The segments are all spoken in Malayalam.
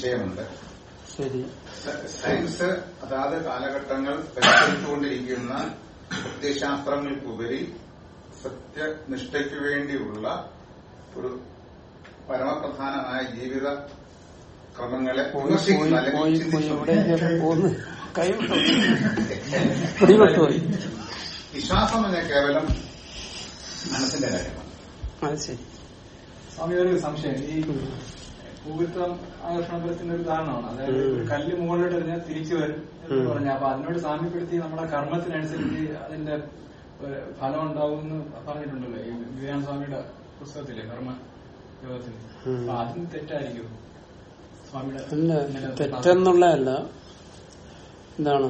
വിഷയമുണ്ട് ശരി സ- സയൻസ് അതാത് കാലഘട്ടങ്ങൾ പരിശോധിച്ചുകൊണ്ടിരിക്കുന്ന പ്രത്യയശാസ്ത്രങ്ങൾക്കുപരി സത്യനിഷ്ഠയ്ക്ക് വേണ്ടിയുള്ള ഒരു പരമപ്രധാനമായ ജീവിത ക്രമങ്ങളെ പോയി വിമർശിക്കുന്ന പോയി പോയി അല്ലെങ്കിൽ പോയി ചിന്തിക്കുന്ന എവിടേക്കൊക്കെ പോകുന്നു കൈവിട്ടു പിടിപെട്ടുപോയി വിശ്വാസം എന്ന കേവലം മനസ്സിന്റെ കാര്യമാണ് അത് ശരി സ്വാമി ഒരു സംശയം ഈ ഭൂവിത്വം ആകർഷണപരത്തിന്റെ ഒരു ഉദാഹരണമാണ് അതായത് ഉം. ഒരു കല്ല് മുകളിലോട്ട് എറിഞ്ഞാൽ തിരിച്ചു വരും എന്ന് ഉം. പറഞ്ഞ അപ്പൊ അതിനോട് സാമ്യപ്പെടുത്തി നമ്മുടെ കർമ്മത്തിനനുസരിച്ച് അതിന്റെ ഒരു ഫലം ഉണ്ടാവും എന്ന് പറഞ്ഞിട്ടുണ്ടല്ലോ ഈ വിവേകാനന്ദ സ്വാമിയുടെ പുസ്തകത്തിലെ കർമ്മ യോഗത്തിൽ ഉം. അപ്പൊ അതും തെറ്റായിരിക്കും സ്വാമിയുടെ അല്ല ഇന്നലെ തെറ്റെന്നുള്ളതല്ല എന്താണ്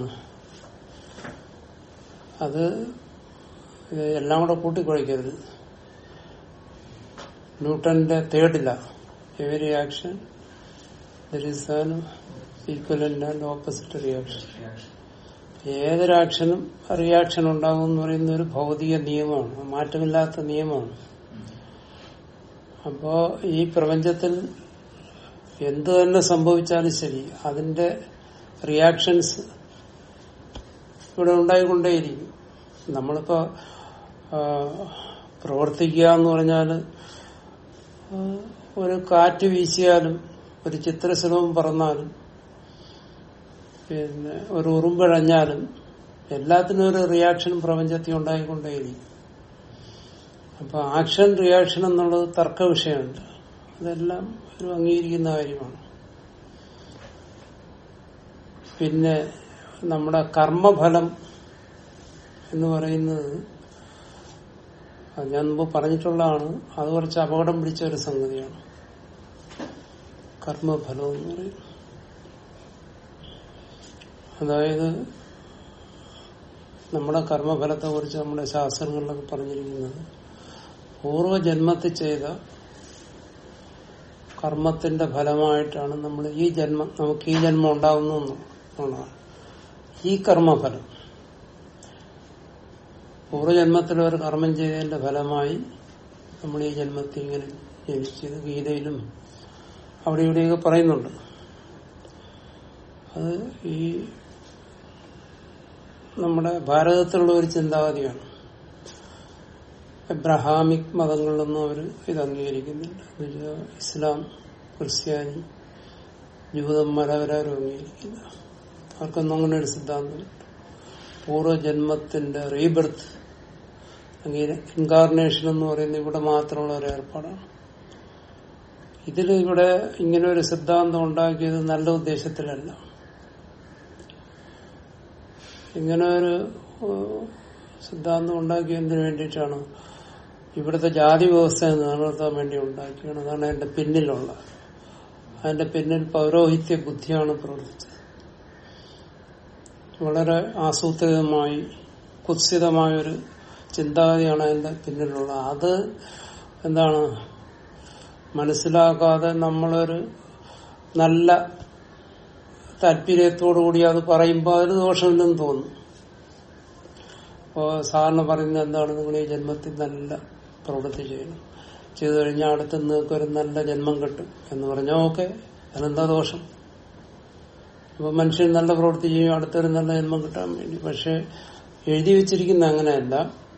അത് ഇത് എല്ലാം കൂടെ കൂട്ടിക്കുഴയ്ക്കരുത് ന്യൂട്ടന്റെ തേർഡില്ല every action there is an equivalent and opposite reaction ഏതൊരു ആക്ഷനും റിയാക്ഷൻ ഉണ്ടാകും എന്ന് പറയുന്ന ഒരു ഭൗതിക നിയമമാണ് മാറ്റമില്ലാത്ത നിയമമാണ് അപ്പോ ഈ പ്രപഞ്ചത്തിൽ എന്ത് തന്നെ സംഭവിച്ചാലും ശരി അതിന്റെ റിയാക്ഷൻസ് ഇവിടെ ഉണ്ടായിക്കൊണ്ടേയിരിക്കും നമ്മളിപ്പോ ആ, പ്രവർത്തിക്കുക എന്ന് പറഞ്ഞാല് ആ, ഒരു കാറ്റ് വീശിയാലും ഒരു ചിത്രശലവും പറന്നാലും പിന്നെ ഒരു ഉറുമ്പഴഞ്ഞാലും എല്ലാത്തിനും ഒരു റിയാക്ഷൻ പ്രപഞ്ചത്തിൽ ഉണ്ടായിക്കൊണ്ടേയിരിക്കും അപ്പൊ ആക്ഷൻ റിയാക്ഷൻ എന്നുള്ളത് തർക്ക വിഷയമുണ്ട് അതെല്ലാം ഒരു അംഗീകരിക്കുന്ന കാര്യമാണ് പിന്നെ നമ്മുടെ കർമ്മഫലം എന്ന് പറയുന്നത് അത് ഞാൻ മുമ്പ് പറഞ്ഞിട്ടുള്ളതാണ് അത് കുറച്ച് അപകടം പിടിച്ച ഒരു സംഗതിയാണ് കർമ്മഫലം എന്ന് പറയുന്നത് അതായത് നമ്മുടെ കർമ്മഫലത്തെ കുറിച്ച് നമ്മുടെ ശാസ്ത്രങ്ങളിലൊക്കെ പറഞ്ഞിരിക്കുന്നത് പൂർവ്വജന്മത്തിൽ ചെയ്ത കർമ്മത്തിന്റെ ഫലമായിട്ടാണ് നമ്മൾ ഈ ജന്മം നമുക്ക് ഈ ജന്മം ഉണ്ടാകുന്നു എന്നുള്ളതാണ് ഈ കർമ്മഫലം പൂർവ്വജന്മത്തിൽ ഒരു കർമ്മം ചെയ്തതിന്റെ ഫലമായി നമ്മൾ ഈ ജന്മത്തിൽ ഇങ്ങനെ ജനിച്ചത് ഗീതയിലും അവിടെ ഇവിടെയൊക്കെ പറയുന്നുണ്ട് അത് ഈ നമ്മുടെ ഭാരതത്തിലുള്ള ഒരു ചിന്താഗതിയാണ് എബ്രഹാമിക് മതങ്ങളിലൊന്നും അവർ ഇത് അംഗീകരിക്കുന്നില്ല എന്നുവെച്ചാൽ ഇസ്ലാം ക്രിസ്ത്യാനി ജൂതന്മാർ അവരാരും അംഗീകരിക്കില്ല അവർക്കൊന്നും അങ്ങനെ ഒരു സിദ്ധാന്തം പൂർവ്വജന്മത്തിന്റെ റീബർത്ത് അങ്ങനെ ഇൻകാർണേഷൻ എന്ന് പറയുന്നത് ഇവിടെ മാത്രമുള്ള ഒരു ഏർപ്പാടാണ് ഇതിൽ ഇവിടെ ഇങ്ങനെ ഒരു സിദ്ധാന്തം ഉണ്ടാക്കിയത് നല്ല ഉദ്ദേശത്തിലല്ല ഇങ്ങനെ ഒരു ഏഹ്, സിദ്ധാന്തം ഉണ്ടാക്കിയതിന് വേണ്ടിയിട്ടാണ് ഇവിടുത്തെ ജാതി വ്യവസ്ഥ നിലനിർത്താൻ വേണ്ടി ഉണ്ടാക്കിയാണ് അതാണ് അതിന്റെ പിന്നിലുള്ള അതിന്റെ പിന്നിൽ പൗരോഹിത്യ ബുദ്ധിയാണ് പ്രവർത്തിച്ചത് വളരെ ആസൂത്രിതമായി കുത്സിതമായൊരു ചിന്താഗതിയാണ് അതിന്റെ പിന്നിലുള്ളത് അത് എന്താണ് മനസ്സിലാക്കാതെ നമ്മളൊരു നല്ല താല്പര്യത്തോടുകൂടി അത് പറയുമ്പോൾ അതിന് ദോഷമില്ലെന്ന് തോന്നും അപ്പോ സാറിന് പറയുന്നത് എന്താണ് നിങ്ങൾ ഈ ജന്മത്തിൽ നല്ല പ്രവൃത്തി ചെയ്യണം ചെയ്തു കഴിഞ്ഞാൽ അടുത്ത് നിങ്ങൾക്ക് ഒരു നല്ല ജന്മം കിട്ടും എന്ന് പറഞ്ഞാൽ ഓക്കെ അതിനെന്താ ദോഷം അപ്പൊ മനുഷ്യൻ നല്ല പ്രവൃത്തി ചെയ്യും അടുത്തൊരു നല്ല ജന്മം കിട്ടാൻ വേണ്ടി പക്ഷെ എഴുതി വെച്ചിരിക്കുന്ന അങ്ങനെയല്ല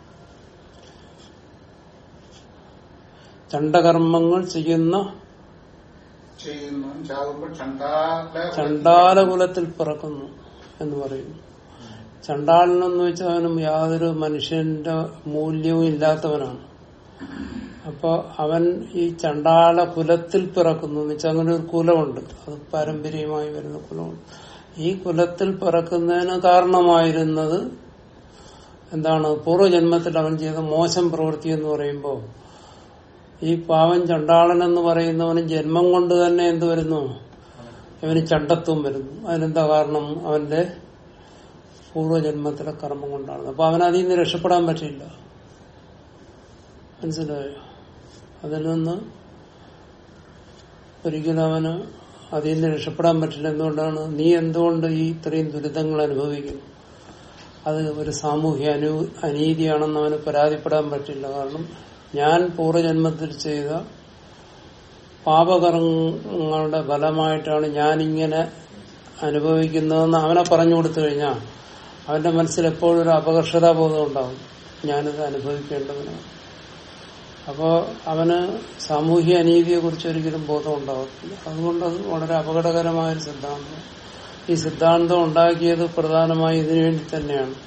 ചണ്ടകർമ്മങ്ങൾ ചെയ്യുന്ന ചെയ്യുന്നു ചാകുമ്പോൾ ചണ്ടാല ചണ്ടാലകുലത്തിൽ പിറക്കുന്നു എന്ന് പറയുന്നു ചണ്ടാളനെന്ന് വെച്ചാൽ അവനും യാതൊരു മനുഷ്യന്റെ മൂല്യവും ഇല്ലാത്തവനാണ് അപ്പൊ അവൻ ഈ ചണ്ടാള കുലത്തിൽ പിറക്കുന്നു എന്ന് വെച്ചാൽ അങ്ങനെ ഒരു കുലമുണ്ട് അത് പാരമ്പര്യമായി വരുന്ന കുലമുണ്ട് ഈ കുലത്തിൽ പിറക്കുന്നതിന് കാരണമായിരുന്നത് എന്താണ് പൂർവ്വജന്മത്തിൽ അവൻ ചെയ്ത മോശം പ്രവൃത്തി എന്ന് പറയുമ്പോൾ ഈ പാവൻ ചണ്ടാളൻ എന്ന് പറയുന്നവന് ജന്മം കൊണ്ട് തന്നെ എന്ത് വരുന്നു അവന് ചണ്ടത്വം വരുന്നു അതിനെന്താ കാരണം അവന്റെ പൂർവ്വജന്മത്തിലെ കർമ്മം കൊണ്ടാണ് അപ്പൊ അവൻ അതിൽ നിന്ന് രക്ഷപ്പെടാൻ പറ്റില്ല മനസ്സിലായോ അതിൽ നിന്ന് ഒരിക്കലും അവന് അതിൽ നിന്ന് രക്ഷപ്പെടാൻ പറ്റില്ല എന്തുകൊണ്ടാണ് നീ എന്തുകൊണ്ട് ഈ ഇത്രയും ദുരിതങ്ങൾ അനുഭവിക്കുന്നു അത് ഒരു സാമൂഹ്യ അനു അനീതിയാണെന്ന് അവന് പരാതിപ്പെടാൻ പറ്റില്ല കാരണം ഞാൻ പൂർവ്വജന്മത്തിൽ ചെയ്ത പാപകർമ്മങ്ങളുടെ ഫലമായിട്ടാണ് ഞാനിങ്ങനെ അനുഭവിക്കുന്നതെന്ന് അവനെ പറഞ്ഞു കൊടുത്തു കഴിഞ്ഞാൽ അവന്റെ മനസ്സിൽ എപ്പോഴും ഒരു അപകർഷതാബോധം ഉണ്ടാവും ഞാനിത് അനുഭവിക്കേണ്ടതിനാണ് അപ്പോ അവന് സാമൂഹ്യ അനീതിയെ കുറിച്ച് ഒരിക്കലും ബോധം ഉണ്ടാകത്തില്ല അതുകൊണ്ട് അത് വളരെ അപകടകരമായ ഒരു സിദ്ധാന്തം ഈ സിദ്ധാന്തം ഉണ്ടാക്കിയത് പ്രധാനമായി ഇതിനു വേണ്ടി തന്നെയാണ്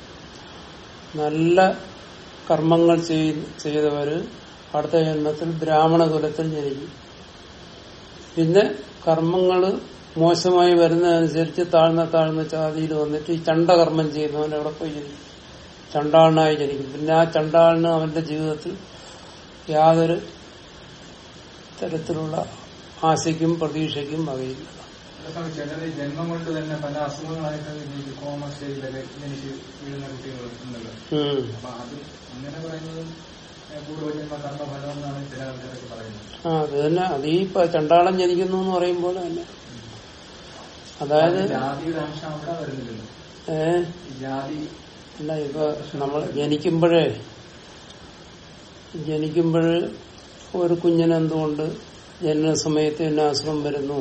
നല്ല കർമ്മങ്ങൾ ചെയ്- ചെയ്തവര് അടുത്ത ജന്മത്തിൽ ബ്രാഹ്മണ കുലത്തിൽ ജനിക്കും പിന്നെ കർമ്മങ്ങള് മോശമായി വരുന്നതനുസരിച്ച് താഴ്ന്ന താഴ്ന്ന ജാതിയിൽ വന്നിട്ട് ഈ ചണ്ടകർമ്മം ചെയ്യുന്നവൻ അവിടെ പോയി ജനിക്കും ചണ്ടാളനായി ജനിക്കും പിന്നെ ആ ചണ്ടാളിന് അവന്റെ ജീവിതത്തിൽ യാതൊരു തരത്തിലുള്ള ആശയ്ക്കും പ്രതീക്ഷയ്ക്കും വകയില്ല അതേസമയം ചിലര് ജന്മം കൊണ്ട് തന്നെ പല അസുഖങ്ങളായിട്ട് ജനിച്ച് കോമ സ്റ്റേജിലൊക്കെ ജനിച്ച് വീഴുന്ന കുട്ടികൾ ഉണ്ടല്ലോ ഉം. അപ്പൊ അത് അങ്ങനെ പറയുന്നതും ഏഹ്, പൂർവ്വജന്മ കർമ്മഫലം എന്നാണ് ചില ആൾക്കാരൊക്കെ പറയുന്നത് ആ അത് തന്നെ അത് ഈ ഇപ്പൊ ചണ്ടാളം ജനിക്കുന്നു എന്ന് പറയും പോലെ തന്നെ അതായത് ജാതിയുടെ അംശം അവിടെ വരുന്നില്ലല്ലോ ഏഹ് ഈ ജാതി അല്ല ഇപ്പൊ നമ്മൾ ജനിക്കുമ്പോഴേ ജനിക്കുമ്പോൾ ഒരു കുഞ്ഞിന് എന്തുകൊണ്ട് ജനന സമയത്ത് തന്നെ അസുഖം വരുന്നു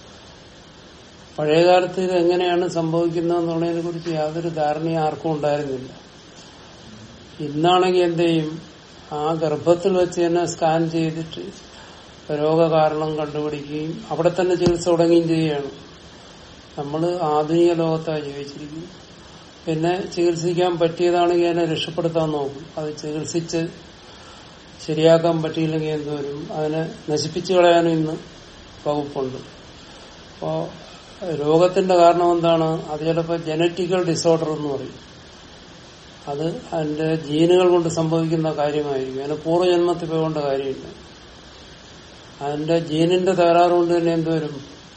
പഴയകാലത്ത് ഇത് എങ്ങനെയാണ് സംഭവിക്കുന്നതെന്നുള്ളതിനെ കുറിച്ച് യാതൊരു ധാരണയും ആർക്കും ഉണ്ടായിരുന്നില്ല ഇന്നാണെങ്കിൽ എന്ത് ചെയ്യും ആ ഗർഭത്തിൽ വെച്ച് തന്നെ സ്കാൻ ചെയ്തിട്ട് രോഗകാരണം കണ്ടുപിടിക്കുകയും അവിടെ തന്നെ ചികിത്സ തുടങ്ങുകയും ചെയ്യുകയാണ് നമ്മൾ ആധുനിക ലോകത്താണ് ജീവിച്ചിരിക്കുന്നത് പിന്നെ ചികിത്സിക്കാൻ പറ്റിയതാണെങ്കിൽ അതിനെ രക്ഷപ്പെടുത്താൻ നോക്കും അത് ചികിത്സിച്ച് ശരിയാക്കാൻ പറ്റിയില്ലെങ്കിൽ എന്തുവരും അതിനെ നശിപ്പിച്ചു കളയാനും ഇന്ന് വകുപ്പുണ്ട് അപ്പോ രോഗത്തിന്റെ കാരണം എന്താണ് അത് ചിലപ്പോൾ ജനറ്റിക്കൽ ഡിസോർഡർ എന്ന് പറയും അത് അതിന്റെ ജീനുകൾ കൊണ്ട് സംഭവിക്കുന്ന കാര്യമായിരിക്കും അതിന് പൂർവ്വജന്മത്തിൽ പോകേണ്ട കാര്യമില്ല അതിന്റെ ജീനിന്റെ തകരാറ് കൊണ്ട് തന്നെ എന്തുവരും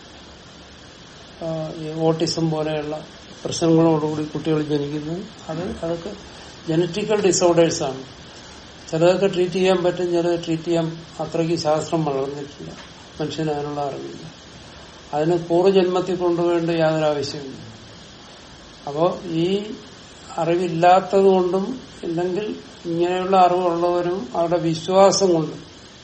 ആ, ഈ ഓട്ടിസം പോലെയുള്ള പ്രശ്നങ്ങളോടുകൂടി കുട്ടികൾ ജനിക്കുന്നു അത് അതൊക്കെ ജനറ്റിക്കൽ ഡിസോർഡേഴ്സ് ആണ് ചിലതൊക്കെ ട്രീറ്റ് ചെയ്യാൻ പറ്റും ചിലത് ട്രീറ്റ് ചെയ്യാൻ അത്രയ്ക്ക് ശാസ്ത്രം വളർന്നിട്ടില്ല മനുഷ്യന് അതിനുള്ള അറിവില്ല അതിന് പൂർവ്വജന്മത്തിൽ കൊണ്ടുപോകേണ്ട യാതൊരു ആവശ്യമില്ല അപ്പോ ഈ അറിവില്ലാത്തത് കൊണ്ടും ഇല്ലെങ്കിൽ ഇങ്ങനെയുള്ള അറിവുള്ളവരും അവരുടെ വിശ്വാസം കൊണ്ടും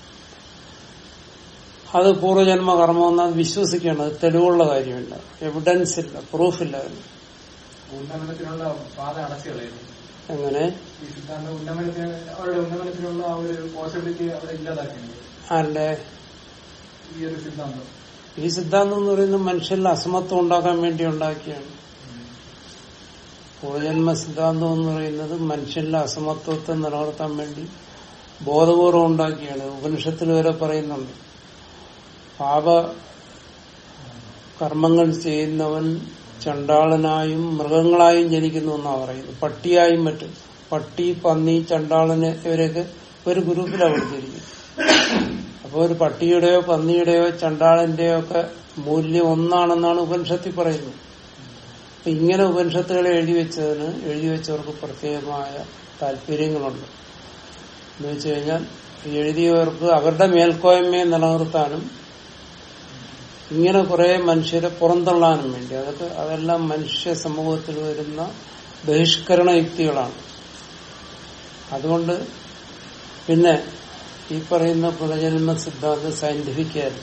അത് പൂർവ്വജന്മ കർമ്മമെന്ന് അത് വിശ്വസിക്കണം അത് തെളിവുള്ള കാര്യമില്ല എവിഡൻസ് ഇല്ല പ്രൂഫില്ല അതിന് ഉന്നമനത്തിനുള്ള പാത അടച്ചു കളയുന്നു എങ്ങനെ ഈ സിദ്ധാന്തം ഉന്നമനത്തിന് അവരുടെ ഉന്നമനത്തിനുള്ള ആ ഒരു പോസിബിലിറ്റി അവിടെ ഇല്ലാതാക്കുന്നത് ആരുടെ ഈ ഒരു സിദ്ധാന്തം ഈ സിദ്ധാന്തം എന്ന് പറയുന്നത് മനുഷ്യരിൽ അസമത്വം ഉണ്ടാക്കാൻ വേണ്ടി ഉണ്ടാക്കിയാണ് പൂർവജന്മ സിദ്ധാന്തം എന്ന് പറയുന്നത് മനുഷ്യരിലെ അസമത്വത്തെ നിലനിർത്താൻ വേണ്ടി ബോധപൂർവം ഉണ്ടാക്കിയാണ് ഉപനിഷത്തിൽ വരെ പറയുന്നുണ്ട് പാപ കർമ്മങ്ങൾ ചെയ്യുന്നവൻ ചണ്ടാളനായും മൃഗങ്ങളായും ജനിക്കുന്നു എന്നാണ് പറയുന്നത് പട്ടിയായും മറ്റും പട്ടി പന്നി ചണ്ടാളന് ഇവരൊക്കെ ഒരു ഗ്രൂപ്പിലാണ് കൊടുത്തിരിക്കുന്നത് അപ്പോൾ ഒരു പട്ടിയുടെയോ പന്നിയുടെയോ ചണ്ടാളന്റെയോ ഒക്കെ മൂല്യം ഒന്നാണെന്നാണ് ഉപനിഷത്തിൽ പറയുന്നത് അപ്പൊ ഇങ്ങനെ ഉപനിഷത്തുകളെ എഴുതി വെച്ചതിന് എഴുതി വെച്ചവർക്ക് പ്രത്യേകമായ താല്പര്യങ്ങളുണ്ട് എന്ന് വെച്ച് കഴിഞ്ഞാൽ ഈ എഴുതിയവർക്ക് അവരുടെ മേൽക്കോയ്മയെ നിലനിർത്താനും ഇങ്ങനെ കുറെ മനുഷ്യരെ പുറന്തള്ളാനും വേണ്ടി അതൊക്കെ അതെല്ലാം മനുഷ്യ സമൂഹത്തിൽ വരുന്ന ബഹിഷ്കരണ യുക്തികളാണ് അതുകൊണ്ട് പിന്നെ ഈ പറയുന്ന പുനർജന്മ സിദ്ധാന്തം സയന്റിഫിക് അല്ല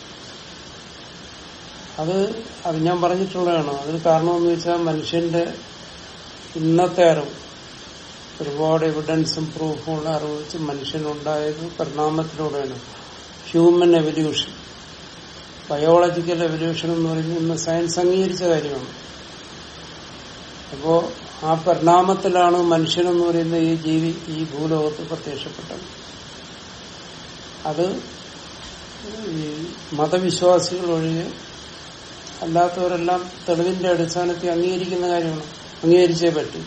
അത് അത് ഞാൻ പറഞ്ഞിട്ടുള്ളതാണ് അതിന് കാരണമെന്ന് വെച്ചാൽ മനുഷ്യന്റെ ഇന്നത്തെ അറിവ് ഒരുപാട് എവിഡൻസും പ്രൂഫും ഉള്ള അറിവ് വെച്ച് മനുഷ്യനുണ്ടായത് പരിണാമത്തിലൂടെയാണ് ഹ്യൂമൻ എവല്യൂഷൻ ബയോളജിക്കൽ എവല്യൂഷൻ എന്ന് പറയുന്നത് ഇന്ന് സയൻസ് അംഗീകരിച്ച കാര്യമാണ് അപ്പോ ആ പരിണാമത്തിലാണ് മനുഷ്യനെന്ന് പറയുന്ന ഈ ജീവി ഈ ഭൂലോകത്ത് പ്രത്യക്ഷപ്പെട്ടത് അത് ഈ മതവിശ്വാസികൾ ഒഴികെ അല്ലാത്തവരെല്ലാം തെളിവിന്റെ അടിസ്ഥാനത്തിൽ അംഗീകരിക്കുന്ന കാര്യമാണ് അംഗീകരിച്ചേ പറ്റൂ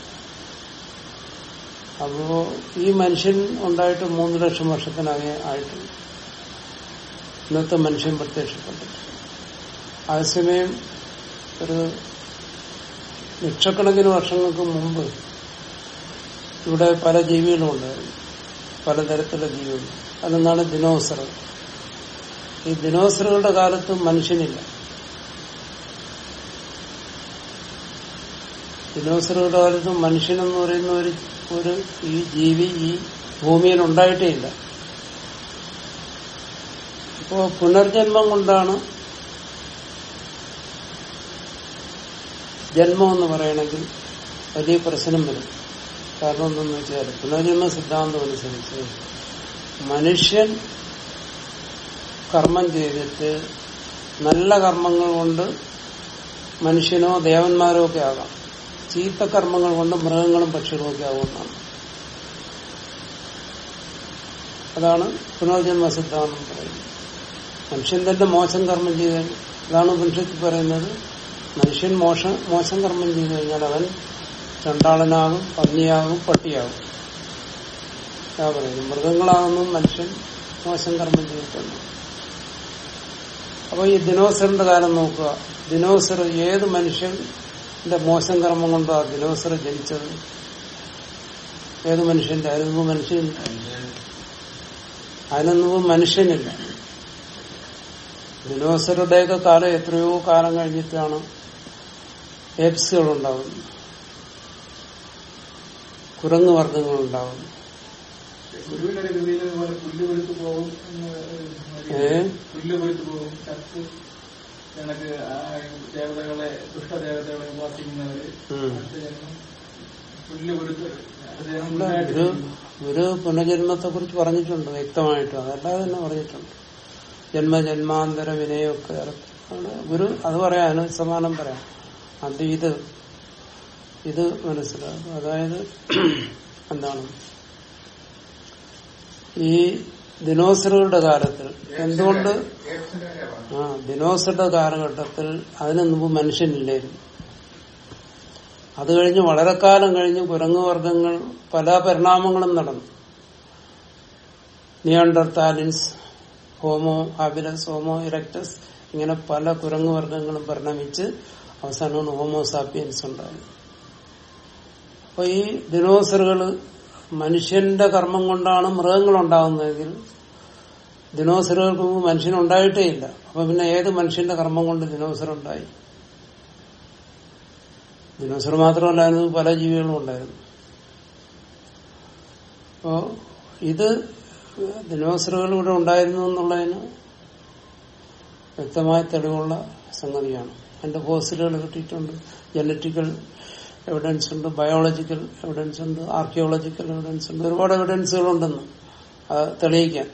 അപ്പോ ഈ മനുഷ്യൻ ഉണ്ടായിട്ട് മൂന്ന് ലക്ഷം വർഷത്തിനകെ ആയിട്ടുണ്ട് ഇന്നത്തെ മനുഷ്യൻ പ്രത്യക്ഷപ്പെട്ടിട്ട് അതേസമയം ഒരു ലക്ഷക്കണക്കിന് വർഷങ്ങൾക്ക് മുമ്പ് ഇവിടെ പല ജീവികളും ഉണ്ടായിരുന്നു പലതരത്തിലുള്ള ജീവികൾ അതെന്നാണ് ദിനോസർ ഈ ദിനോസറുകളുടെ കാലത്ത് മനുഷ്യനില്ല ദിനോസറുകളുടെ കാലത്ത് മനുഷ്യനെന്ന് പറയുന്ന ഒരു ഒരു ഈ ജീവി ഈ ഭൂമിയിൽ ഉണ്ടായിട്ടേ ഇല്ല അപ്പോ പുനർജന്മം കൊണ്ടാണ് ജന്മം എന്ന് പറയണമെങ്കിൽ വലിയ പ്രശ്നം വരും കാരണം എന്തെന്ന് വെച്ചാൽ പുനർജന്മ സിദ്ധാന്തം അനുസരിച്ച് മനുഷ്യൻ കർമ്മം ചെയ്തിട്ട് നല്ല കർമ്മങ്ങൾ കൊണ്ട് മനുഷ്യനോ ദേവന്മാരോ ഒക്കെ ആകാം ചീത്ത കർമ്മങ്ങൾ കൊണ്ട് മൃഗങ്ങളും പക്ഷികളും ഒക്കെ ആകുമെന്നാണ് അതാണ് പുനർജന്മ സിദ്ധാന്തം പറയുന്നത് മനുഷ്യൻ തന്നെ മോശം കർമ്മം ചെയ്താൽ അതാണ് ഉപനിഷത്തിൽ പറയുന്നത് മനുഷ്യൻ മോശം മോശം കർമ്മം ചെയ്തു കഴിഞ്ഞാൽ അവൻ ചണ്ടാളനാകും പന്നിയാകും പട്ടിയാകും അതാ പറയുന്നത് മൃഗങ്ങളാകുന്നു മനുഷ്യൻ മോശം കർമ്മം ചെയ്തിട്ടുണ്ട് അപ്പൊ ഈ ദിനോസറിന്റെ കാലം നോക്കുക ദിനോസർ ഏത് മനുഷ്യന്റെ മോശം കർമ്മം കൊണ്ടോ ആ ദിനോസർ ജനിച്ചത് ഏത് മനുഷ്യന്റെ അതിന് മുമ്പ് മനുഷ്യൻ അതിനു മുമ്പ് മനുഷ്യനില്ല ദിനോസറുടെയൊക്കെ കാലം എത്രയോ കാലം കഴിഞ്ഞിട്ടാണ് ഏപ്സുകൾ ഉണ്ടാകുന്നത് കുരങ്ങ് വർഗങ്ങൾ ഉണ്ടാകുന്നു ഗുരുവിന്റെ ഒരു കൃതിയിൽ ഇതുപോലെ പുല്ല് വെളുത്തു പോകും എന്ന് ഏ? പുല്ല് വെളുത്തു പോകും ചത്ത് കണക്ക് ആ ദേവതകളെ ദുഷ്ടദേവതകളെ ഉപാസിക്കുന്നവര് ഉം. അടുത്ത ജന്മം പുല്ല് വെളുത്ത് അദ്ദേഹം അല്ല, പുല്ലായിട്ട് ഗുരു ജനിക്കും. ഗുരു പുനർജന്മത്തെ കുറിച്ച് പറഞ്ഞിട്ടുണ്ട് വ്യക്തമായിട്ട് അതല്ലാതെ തന്നെ പറഞ്ഞിട്ടുണ്ട് ജന്മ ജന്മാന്തര വിനയൊക്കെ ആണ് ഗുരു അത് പറയാൻ സമാനം പറയാം അത് ഇത് ഇത് മനസ്സിലാക്കും അതായത് എന്താണ് ഈ ദിനോസറുകളുടെ കാലത്തിൽ എന്തുകൊണ്ട് ഏപ്സിന്റെ കാര്യമാണ് ആ ദിനോസറുടെ കാലഘട്ടത്തിൽ അതിനു മുമ്പ് മനുഷ്യനില്ലായിരുന്നു അത് കഴിഞ്ഞ് വളരെ കാലം കഴിഞ്ഞ് കുരങ്ങുവർഗങ്ങൾ പല പരിണാമങ്ങളും നടന്നു Neanderthals homo habilis homo erectus ഇങ്ങനെ പല കുരങ്ങുവർഗങ്ങളും പരിണമിച്ച് അവസാനമാണ് ഹോമോ സാപ്പിയൻസ് ഉണ്ടായത് അപ്പൊ ഈ ദിനോസറുകൾ മനുഷ്യന്റെ കർമ്മം കൊണ്ടാണ് മൃഗങ്ങൾ ഉണ്ടാകുന്നതെങ്കിൽ ദിനോസറുകൾക്ക് മുമ്പ് മനുഷ്യനുണ്ടായിട്ടേ ഇല്ല അപ്പൊ പിന്നെ ഏത് മനുഷ്യന്റെ കർമ്മം കൊണ്ട് ദിനോസർ ഉണ്ടായി ദിനോസർ മാത്രമല്ല അതിന് പല ജീവികളും ഉണ്ടായിരുന്നു അപ്പോ ഇത് ദിനോസറുകൾ ഇവിടെ ഉണ്ടായിരുന്നു എന്നുള്ളതിന് വ്യക്തമായ തെളിവുള്ള സംഗതിയാണ് അതിന്റെ ഫോസിലുകൾ കിട്ടിയിട്ടുണ്ട് ജനറ്റിക്കൽ എവിഡൻസ് ഉണ്ട് ബയോളജിക്കൽ എവിഡൻസ് ഉണ്ട് ആർക്കിയോളജിക്കൽ എവിഡൻസ് ഉണ്ട് ഒരുപാട് എവിഡൻസുകളുണ്ടെന്ന് അത് തെളിയിക്കാൻ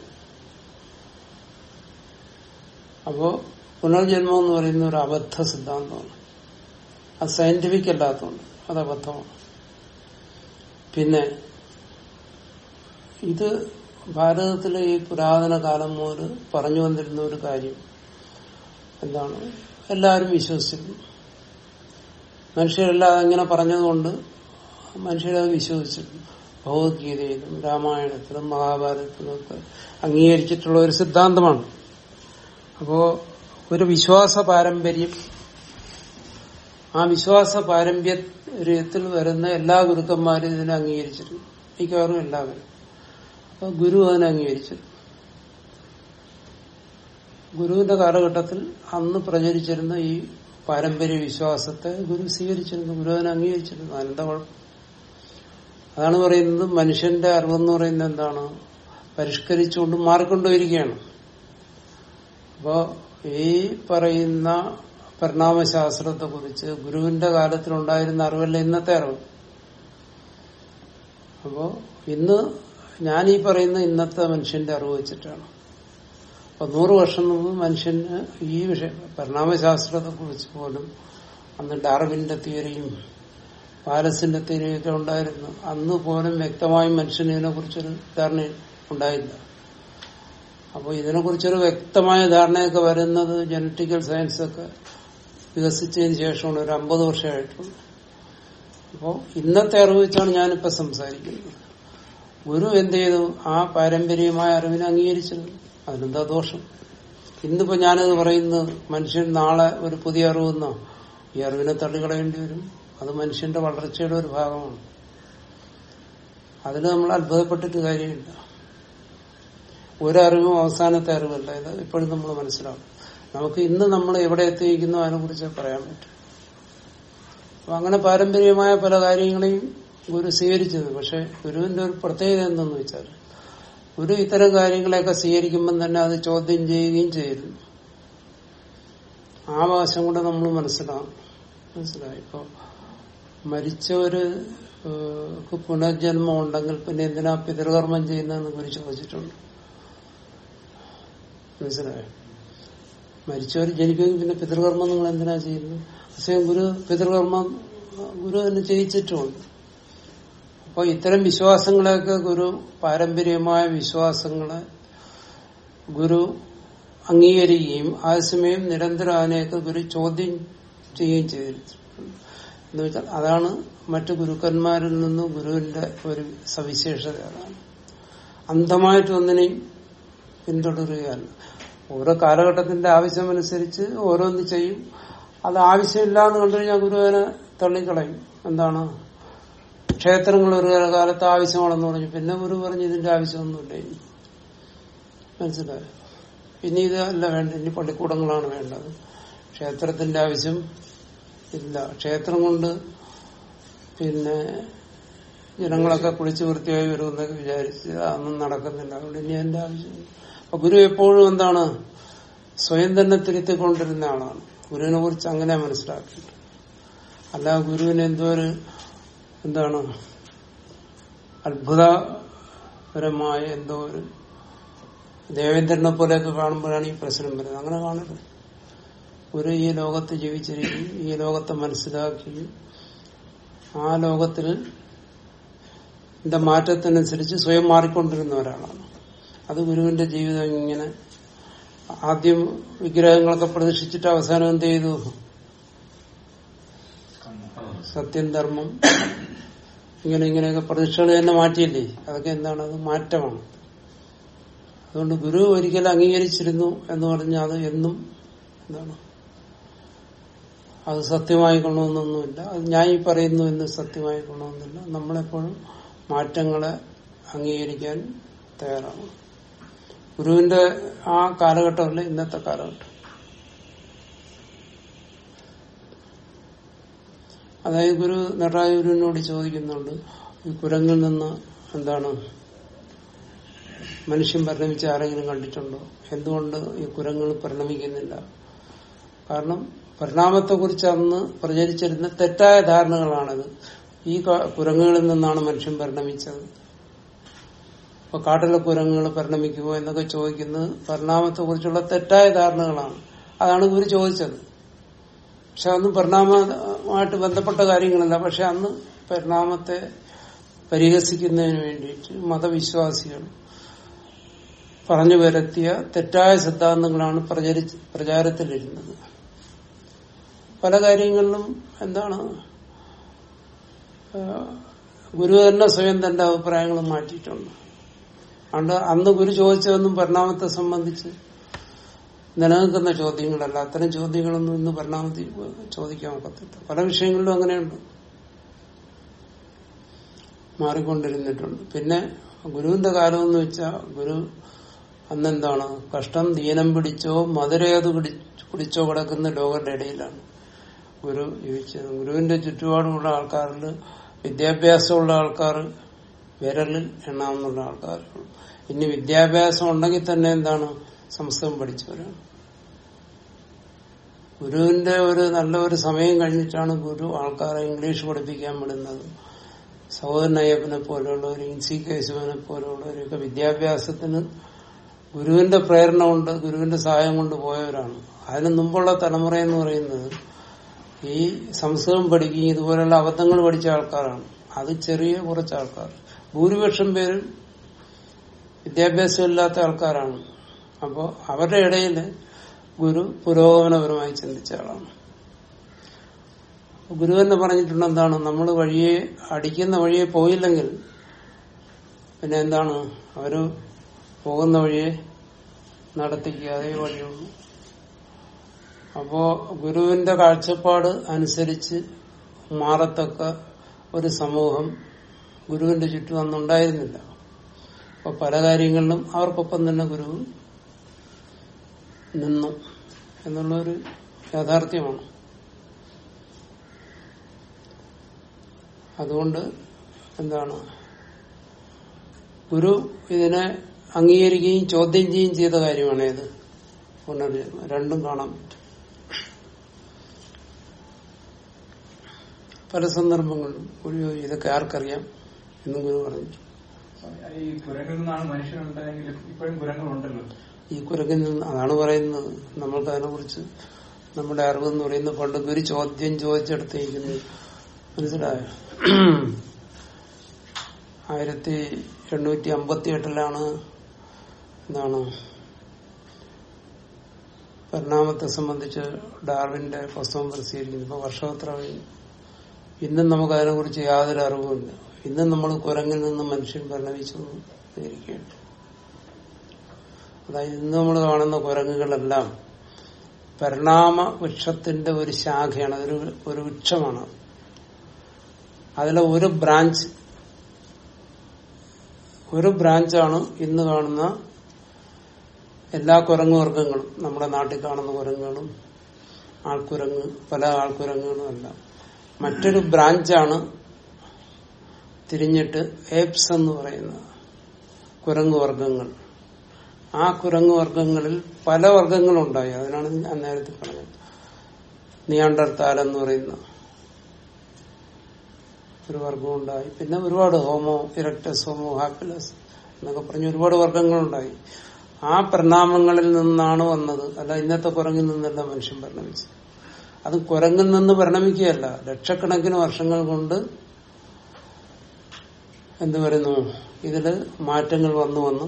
അപ്പോ പുനർജന്മം എന്ന് പറയുന്ന ഒരു അബദ്ധ സിദ്ധാന്തമാണ് അത് സയന്റിഫിക് അല്ലാത്തതുകൊണ്ട് അത് അബദ്ധമാണ് പിന്നെ ഇത് ഭാരതത്തിലെ ഈ പുരാതന കാലം മുതൽ പറഞ്ഞു വന്നിരുന്ന ഒരു കാര്യം എന്താണ് എല്ലാവരും വിശ്വസിച്ചിരുന്നു മനുഷ്യരെല്ലാം അങ്ങനെ പറഞ്ഞതുകൊണ്ട് മനുഷ്യരത് വിശ്വസിച്ചിരുന്നു ഭഗവത്ഗീതയിലും രാമായണത്തിലും മഹാഭാരതത്തിലും ഒക്കെ അംഗീകരിച്ചിട്ടുള്ള ഒരു സിദ്ധാന്തമാണ് അപ്പോ ഒരു വിശ്വാസ പാരമ്പര്യം ആ വിശ്വാസ പാരമ്പര്യത്തിൽ വരുന്ന എല്ലാ ഗുരുക്കന്മാരും ഇതിനെ അംഗീകരിച്ചിരുന്നു മിക്കവാറും എല്ലാവരും അപ്പൊ ഗുരു അതിനെ അംഗീകരിച്ചിരുന്നു ഗുരുവിന്റെ കാലഘട്ടത്തിൽ അന്ന് പ്രചരിച്ചിരുന്ന ഈ പാരമ്പര്യ വിശ്വാസത്തെ ഗുരു സ്വീകരിച്ചിരുന്നു ഗുരു അതിനെ അംഗീകരിച്ചിരുന്നു അതിനെന്താ കുഴപ്പം അതാണ് പറയുന്നത് മനുഷ്യന്റെ അറിവെന്ന് പറയുന്നത് എന്താണ് പരിഷ്കരിച്ചുകൊണ്ട് മാറിക്കൊണ്ടുവരികയാണ് അപ്പോ ഈ പറയുന്ന പരിണാമശാസ്ത്രത്തെ കുറിച്ച് ഗുരുവിന്റെ കാലത്തിലുണ്ടായിരുന്ന അറിവല്ല ഇന്നത്തെ അറിവ് അപ്പോ ഇന്ന് ഞാൻ ഈ പറയുന്ന ഇന്നത്തെ മനുഷ്യന്റെ അറിവ് വെച്ചിട്ടാണ് അപ്പൊ നൂറ് വർഷം മുമ്പ് മനുഷ്യന് ഈ വിഷയം പരിണാമശാസ്ത്രത്തെ കുറിച്ച് പോലും അന്ന് ഡാർവിന്റെ തിയറിയും പാലസിന്റെ തിയറിയും ഒക്കെ ഉണ്ടായിരുന്നു അന്ന് പോലും വ്യക്തമായും മനുഷ്യന് ഇതിനെ കുറിച്ചൊരു ധാരണ ഉണ്ടായില്ല അപ്പോൾ ഇതിനെക്കുറിച്ചൊരു വ്യക്തമായ ധാരണയൊക്കെ വരുന്നത് ജനറ്റിക്കൽ സയൻസ് ഒക്കെ വികസിച്ചതിന് ശേഷമാണ് ഒരു അമ്പത് വർഷമായിട്ടുള്ളത് അപ്പോൾ ഇന്നത്തെ അറിവ് വെച്ചാണ് ഞാനിപ്പോൾ സംസാരിക്കുന്നത് ഗുരു എന്ത് ചെയ്തു ആ പാരമ്പര്യമായ അറിവിനെ അംഗീകരിച്ചത് അതിനെന്താ ദോഷം ഇന്നിപ്പോ ഞാനത് പറയുന്നത് മനുഷ്യൻ നാളെ ഒരു പുതിയ അറിവെന്നോ ഈ അറിവിനെ തള്ളിക്കളയേണ്ടി വരും അത് മനുഷ്യന്റെ വളർച്ചയുടെ ഒരു ഭാഗമാണ് അതിൽ നമ്മൾ അത്ഭുതപ്പെട്ടിട്ട് കാര്യമില്ല ഒരറിവും അവസാനത്തെ അറിവല്ല ഇത് ഇപ്പോഴും നമ്മൾ മനസ്സിലാവും നമുക്ക് ഇന്ന് നമ്മൾ എവിടെ എത്തിയിരിക്കുന്നു അതിനെക്കുറിച്ച് പറയാൻ പറ്റും അപ്പൊ അങ്ങനെ പാരമ്പര്യമായ പല കാര്യങ്ങളെയും ഗുരു സ്വീകരിച്ചത് പക്ഷെ ഗുരുവിന്റെ ഒരു പ്രത്യേകത എന്തെന്ന് വെച്ചാൽ ഗുരു ഇത്തരം കാര്യങ്ങളെയൊക്കെ സ്വീകരിക്കുമ്പം തന്നെ അത് ചോദ്യം ചെയ്യുകയും ചെയ്യുന്നു ആ വശം കൂടെ നമ്മൾ മനസ്സിലാവും മനസ്സിലായി ഇപ്പൊ മരിച്ചവര് ഏഹ് പുനർജന്മം ഉണ്ടെങ്കിൽ പിന്നെ എന്തിനാ പിതൃകർമ്മം ചെയ്യുന്നതെന്ന് ഗുരു ചോദിച്ചിട്ടുണ്ട് മനസ്സിലായോ മരിച്ചവർ ജനിക്കുമെങ്കിൽ പിന്നെ പിതൃകർമ്മം നിങ്ങൾ എന്തിനാ ചെയ്യുന്നത് പക്ഷേ ഗുരു പിതൃകർമ്മം ഗുരു തന്നെ ചെയ്യിച്ചിട്ടുമുണ്ട് അപ്പൊ ഇത്തരം വിശ്വാസങ്ങളെയൊക്കെ ഗുരു പാരമ്പര്യമായ വിശ്വാസങ്ങളെ ഗുരു അംഗീകരിക്കുകയും അതേസമയം നിരന്തരം അതിനെയൊക്കെ ഗുരു ചോദ്യം ചെയ്യുകയും ചെയ്തിട്ടുണ്ട് എന്ന് വെച്ചാൽ അതാണ് മറ്റു ഗുരുക്കന്മാരിൽ നിന്ന് ഗുരുവിന്റെ ഒരു സവിശേഷത അതാണ് അന്ധമായിട്ട് ഒന്നിനെയും പിന്തുടരുകയല്ല ഓരോ കാലഘട്ടത്തിന്റെ ആവശ്യമനുസരിച്ച് ഓരോന്ന് ചെയ്യും അത് ആവശ്യമില്ല എന്ന് കണ്ടു കഴിഞ്ഞാൽ ഗുരു അതിനെ തള്ളിക്കളയും എന്താണ് ക്ഷേത്രങ്ങൾ ഒരു കാലത്ത് ആവശ്യമാണെന്ന് പറഞ്ഞു പിന്നെ ഗുരു പറഞ്ഞു ഇതിന്റെ ആവശ്യമൊന്നുമില്ല ഇനി മനസ്സിലായോ ഇനി ഇതല്ല വേണ്ട ഇനി പള്ളിക്കൂടങ്ങളാണ് വേണ്ടത് ക്ഷേത്രത്തിന്റെ ആവശ്യം ഇല്ല ക്ഷേത്രം കൊണ്ട് പിന്നെ ജനങ്ങളൊക്കെ കുളിച്ച് വൃത്തിയായി വരുമെന്നൊക്കെ വിചാരിച്ച് അതൊന്നും നടക്കുന്നില്ല അതുകൊണ്ട് ഇനി എന്റെ ആവശ്യമില്ല അപ്പൊ ഗുരു എപ്പോഴും എന്താണ് സ്വയം തന്നെ തിരുത്തിക്കൊണ്ടിരുന്ന ആളാണ് ഗുരുവിനെ കുറിച്ച് അങ്ങനെ മനസ്സിലാക്കിയിട്ട് അല്ല ഗുരുവിന് എന്തോ ഒരു എന്താണ് അത്ഭുതപരമായ എന്തോ ഒരു ദേവേന്ദ്രനെ പോലെയൊക്കെ കാണുമ്പോഴാണ് ഈ പ്രശ്നം വരുന്നത് അങ്ങനെ കാണരുത് ഒരു ഈ ലോകത്ത് ജീവിച്ചിരിക്കുകയും ഈ ലോകത്തെ മനസ്സിലാക്കുകയും ആ ലോകത്തിൽ ന്റെ മാറ്റത്തിനനുസരിച്ച് സ്വയം മാറിക്കൊണ്ടിരുന്ന ഒരാളാണ് അത് ഗുരുവിന്റെ ജീവിതം ഇങ്ങനെ ആദ്യം വിഗ്രഹങ്ങളൊക്കെ പ്രതീക്ഷിച്ചിട്ട് അവസാനം എന്ത് ചെയ്തു സത്യം ധർമ്മം ഇങ്ങനെ ഇങ്ങനെയൊക്കെ പ്രതീക്ഷകൾ തന്നെ മാറ്റിയില്ലേ അതൊക്കെ എന്താണ് അത് മാറ്റമാണ് അതുകൊണ്ട് ഗുരു ഒരിക്കലും അംഗീകരിച്ചിരുന്നു എന്ന് പറഞ്ഞാൽ അത് എന്നും എന്താണ് അത് സത്യമായി കൊള്ളണമെന്നൊന്നുമില്ല അത് ഞാൻ ഈ പറയുന്നു എന്ന് സത്യമായി കൊള്ളണമെന്നില്ല നമ്മളെപ്പോഴും മാറ്റങ്ങളെ അംഗീകരിക്കാൻ തയ്യാറാണ് ഗുരുവിന്റെ ആ കാലഘട്ടമല്ല ഇന്നത്തെ കാലഘട്ടം അതായത് ഗുരു നടരാജ ഗുരുവിനോട് ചോദിക്കുന്നുണ്ട് ഈ കുരങ്ങിൽ നിന്ന് എന്താണ് മനുഷ്യൻ പരിണമിച്ച ആരെങ്കിലും കണ്ടിട്ടുണ്ടോ എന്തുകൊണ്ട് ഈ കുരങ്ങൾ പരിണമിക്കുന്നില്ല കാരണം പരിണാമത്തെക്കുറിച്ച് അന്ന് പ്രചരിച്ചിരുന്ന തെറ്റായ ധാരണകളാണിത് ഈ ക- കുരങ്ങുകളിൽ നിന്നാണ് മനുഷ്യൻ പരിണമിച്ചത് അപ്പൊ കാട്ടിലെ കുരങ്ങുകൾ പരിണമിക്കുമോ എന്നൊക്കെ ചോദിക്കുന്നത് പരിണാമത്തെക്കുറിച്ചുള്ള തെറ്റായ ധാരണകളാണ് അതാണ് ഗുരു ചോദിച്ചത് പക്ഷെ അന്ന് പരിണാമമായിട്ട് ബന്ധപ്പെട്ട കാര്യങ്ങളല്ല പക്ഷെ അന്ന് പരിണാമത്തെ പരിഹസിക്കുന്നതിന് വേണ്ടിയിട്ട് മതവിശ്വാസികൾ പറഞ്ഞു വരുത്തിയ തെറ്റായ സിദ്ധാന്തങ്ങളാണ് പ്രചരിച്ച് പ്രചാരത്തിലിരുന്നത് പല കാര്യങ്ങളിലും എന്താണ് ആ, ഗുരു തന്നെ സ്വയം തന്റെ അഭിപ്രായങ്ങൾ മാറ്റിയിട്ടുണ്ട് അതുകൊണ്ട് അന്ന് ഗുരു ചോദിച്ചതൊന്നും പരിണാമത്തെ സംബന്ധിച്ച് നിലനിൽക്കുന്ന ചോദ്യങ്ങളല്ല അത്തരം ചോദ്യങ്ങളൊന്നും ഇന്ന് പരിണാമത്തിൽ ചോദിക്കാൻ ഒക്കത്തില്ല പല വിഷയങ്ങളിലും അങ്ങനെയുണ്ട് മാറിക്കൊണ്ടിരുന്നിട്ടുണ്ട് പിന്നെ ഗുരുവിന്റെ കാലം എന്ന് വെച്ചാൽ ഗുരു അന്നെന്താണ് കഷ്ടം ദീനം പിടിച്ചോ മധുരയത് പിടിച്ചോ കിടക്കുന്ന ലോകരുടെ ഇടയിലാണ് ഗുരു ജീവിച്ചത് ഗുരുവിന്റെ ചുറ്റുപാടുമുള്ള ആൾക്കാരിൽ വിദ്യാഭ്യാസമുള്ള ആൾക്കാർ വിരലിൽ എണ്ണാവുന്ന ആൾക്കാരുള്ളൂ ഇനി വിദ്യാഭ്യാസം ഉണ്ടെങ്കിൽ തന്നെ എന്താണ് സംസ്കൃതം പഠിച്ചവരാണ് ഗുരുവിന്റെ ഒരു നല്ല ഒരു സമയം കഴിഞ്ഞിട്ടാണ് ഗുരു ആൾക്കാരെ ഇംഗ്ലീഷ് പഠിപ്പിക്കാൻ വിടുന്നത് സഹോദരൻ അയ്യപ്പനെ പോലെയുള്ളവർ ഇൻസി കേശവനെ പോലെയുള്ളവരൊക്കെ വിദ്യാഭ്യാസത്തിന് ഗുരുവിന്റെ പ്രേരണ കൊണ്ട് ഗുരുവിന്റെ സഹായം കൊണ്ട് പോയവരാണ് അതിന് മുമ്പുള്ള തലമുറ എന്ന് പറയുന്നത് ഈ സംസ്കൃതം പഠിക്കുകയും ഇതുപോലെയുള്ള അബദ്ധങ്ങൾ പഠിച്ച ആൾക്കാരാണ് അത് ചെറിയ കുറച്ച് ആൾക്കാർ ഭൂരിപക്ഷം പേരും വിദ്യാഭ്യാസം ഇല്ലാത്ത ആൾക്കാരാണ് അപ്പോൾ അവരുടെ ഇടയിൽ ഗുരു പുരോഗമനപരമായി ചിന്തിച്ച ആളാണ് ഗുരു തന്നെ പറഞ്ഞിട്ടുണ്ട് എന്താണ് നമ്മൾ വഴിയെ അടിക്കുന്ന വഴിയെ പോയില്ലെങ്കിൽ പിന്നെ എന്താണ് അവര് പോകുന്ന വഴിയെ നടത്തിക്കുക അതേ വഴിയുള്ളൂ അപ്പോ ഗുരുവിന്റെ കാഴ്ചപ്പാട് അനുസരിച്ച് മാറത്തക്ക ഒരു സമൂഹം ഗുരുവിന്റെ ചുറ്റും അന്നുണ്ടായിരുന്നില്ല അപ്പൊ പല കാര്യങ്ങളിലും അവർക്കൊപ്പം തന്നെ ഗുരു നിന്നു എന്നുള്ളൊരു യാഥാർത്ഥ്യമാണ് അതുകൊണ്ട് എന്താണ് ഗുരു ഇതിനെ അംഗീകരിക്കുകയും ചോദ്യം ചെയ്യുകയും ചെയ്ത കാര്യമാണ് ഇത് പുനർജന്മം രണ്ടും കാണാൻ പറ്റും പല സന്ദർഭങ്ങളിലും ഒരു ഇതൊക്കെ ആർക്കറിയാം എന്നും ഗുരു പറഞ്ഞു ഈ കുരങ്ങിൽ നിന്നാണ് മനുഷ്യനുണ്ടായെങ്കിൽ ഇപ്പോഴും കുരങ്ങളുണ്ടല്ലോ ഈ കുരങ്ങിൽ നിന്ന് അതാണ് പറയുന്നത് നമ്മൾക്ക് അതിനെ കുറിച്ച് നമ്മുടെ അറിവ് എന്ന് പറയുന്നത് പണ്ട് ഒരു ചോദ്യം ചോദിച്ചെടുത്തേക്കുന്നത് മനസ്സിലായോ ആയിരത്തി എണ്ണൂറ്റി അമ്പത്തി എട്ടിലാണ് എന്താണ് പരിണാമത്തെ സംബന്ധിച്ച് ഡാർവിന്റെ പുസ്തകം പ്രസിദ്ധീകരിക്കുന്നത് ഇപ്പൊ വർഷോത്രമായി ഇന്നും നമുക്ക് അതിനെക്കുറിച്ച് യാതൊരു അറിവുമില്ല ഇന്നും നമ്മൾ കുരങ്ങിൽ നിന്ന് മനുഷ്യൻ പരിണമിച്ചു ഇരിക്കുകയാണ് അതായത് ഇന്ന് നമ്മൾ കാണുന്ന കുരങ്ങുകളെല്ലാം പരിണാമ വൃക്ഷത്തിന്റെ ഒരു ശാഖയാണ് അതൊരു ഒരു വൃക്ഷമാണ് അതിലെ ഒരു ബ്രാഞ്ച് ഒരു ബ്രാഞ്ചാണ് ഇന്ന് കാണുന്ന എല്ലാ കുരങ്ങു വർഗങ്ങളും നമ്മുടെ നാട്ടിൽ കാണുന്ന കുരങ്ങുകളും ആൾക്കുരങ്ങ് പല ആൾക്കുരങ്ങുകളും എല്ലാം മറ്റൊരു ബ്രാഞ്ചാണ് തിരിഞ്ഞിട്ട് ഏപ്സ് എന്ന് പറയുന്ന കുരങ്ങു വർഗങ്ങൾ ആ കുരങ്ങു വർഗങ്ങളിൽ പല വർഗങ്ങളുണ്ടായി അതിനാണ് ഞാൻ നേരത്തെ പറഞ്ഞത് നിയാണ്ടർത്താൽ എന്ന് പറയുന്ന ഒരു വർഗം ഉണ്ടായി പിന്നെ ഒരുപാട് ഹോമോ ഇറക്ടസ് ഹോമോ ഹാപ്പിലസ് എന്നൊക്കെ പറഞ്ഞ് ഒരുപാട് വർഗങ്ങളുണ്ടായി ആ പരിണാമങ്ങളിൽ നിന്നാണ് വന്നത് അല്ല ഇന്നത്തെ കുരങ്ങിൽ നിന്നല്ല മനുഷ്യൻ പരിണമിച്ചത് അത് കുരങ്ങിൽ നിന്ന് പരിണമിക്കുകയല്ല ലക്ഷക്കണക്കിന് വർഷങ്ങൾ കൊണ്ട് എന്ത് വരുന്നു ഇതില് മാറ്റങ്ങൾ വന്നു വന്നു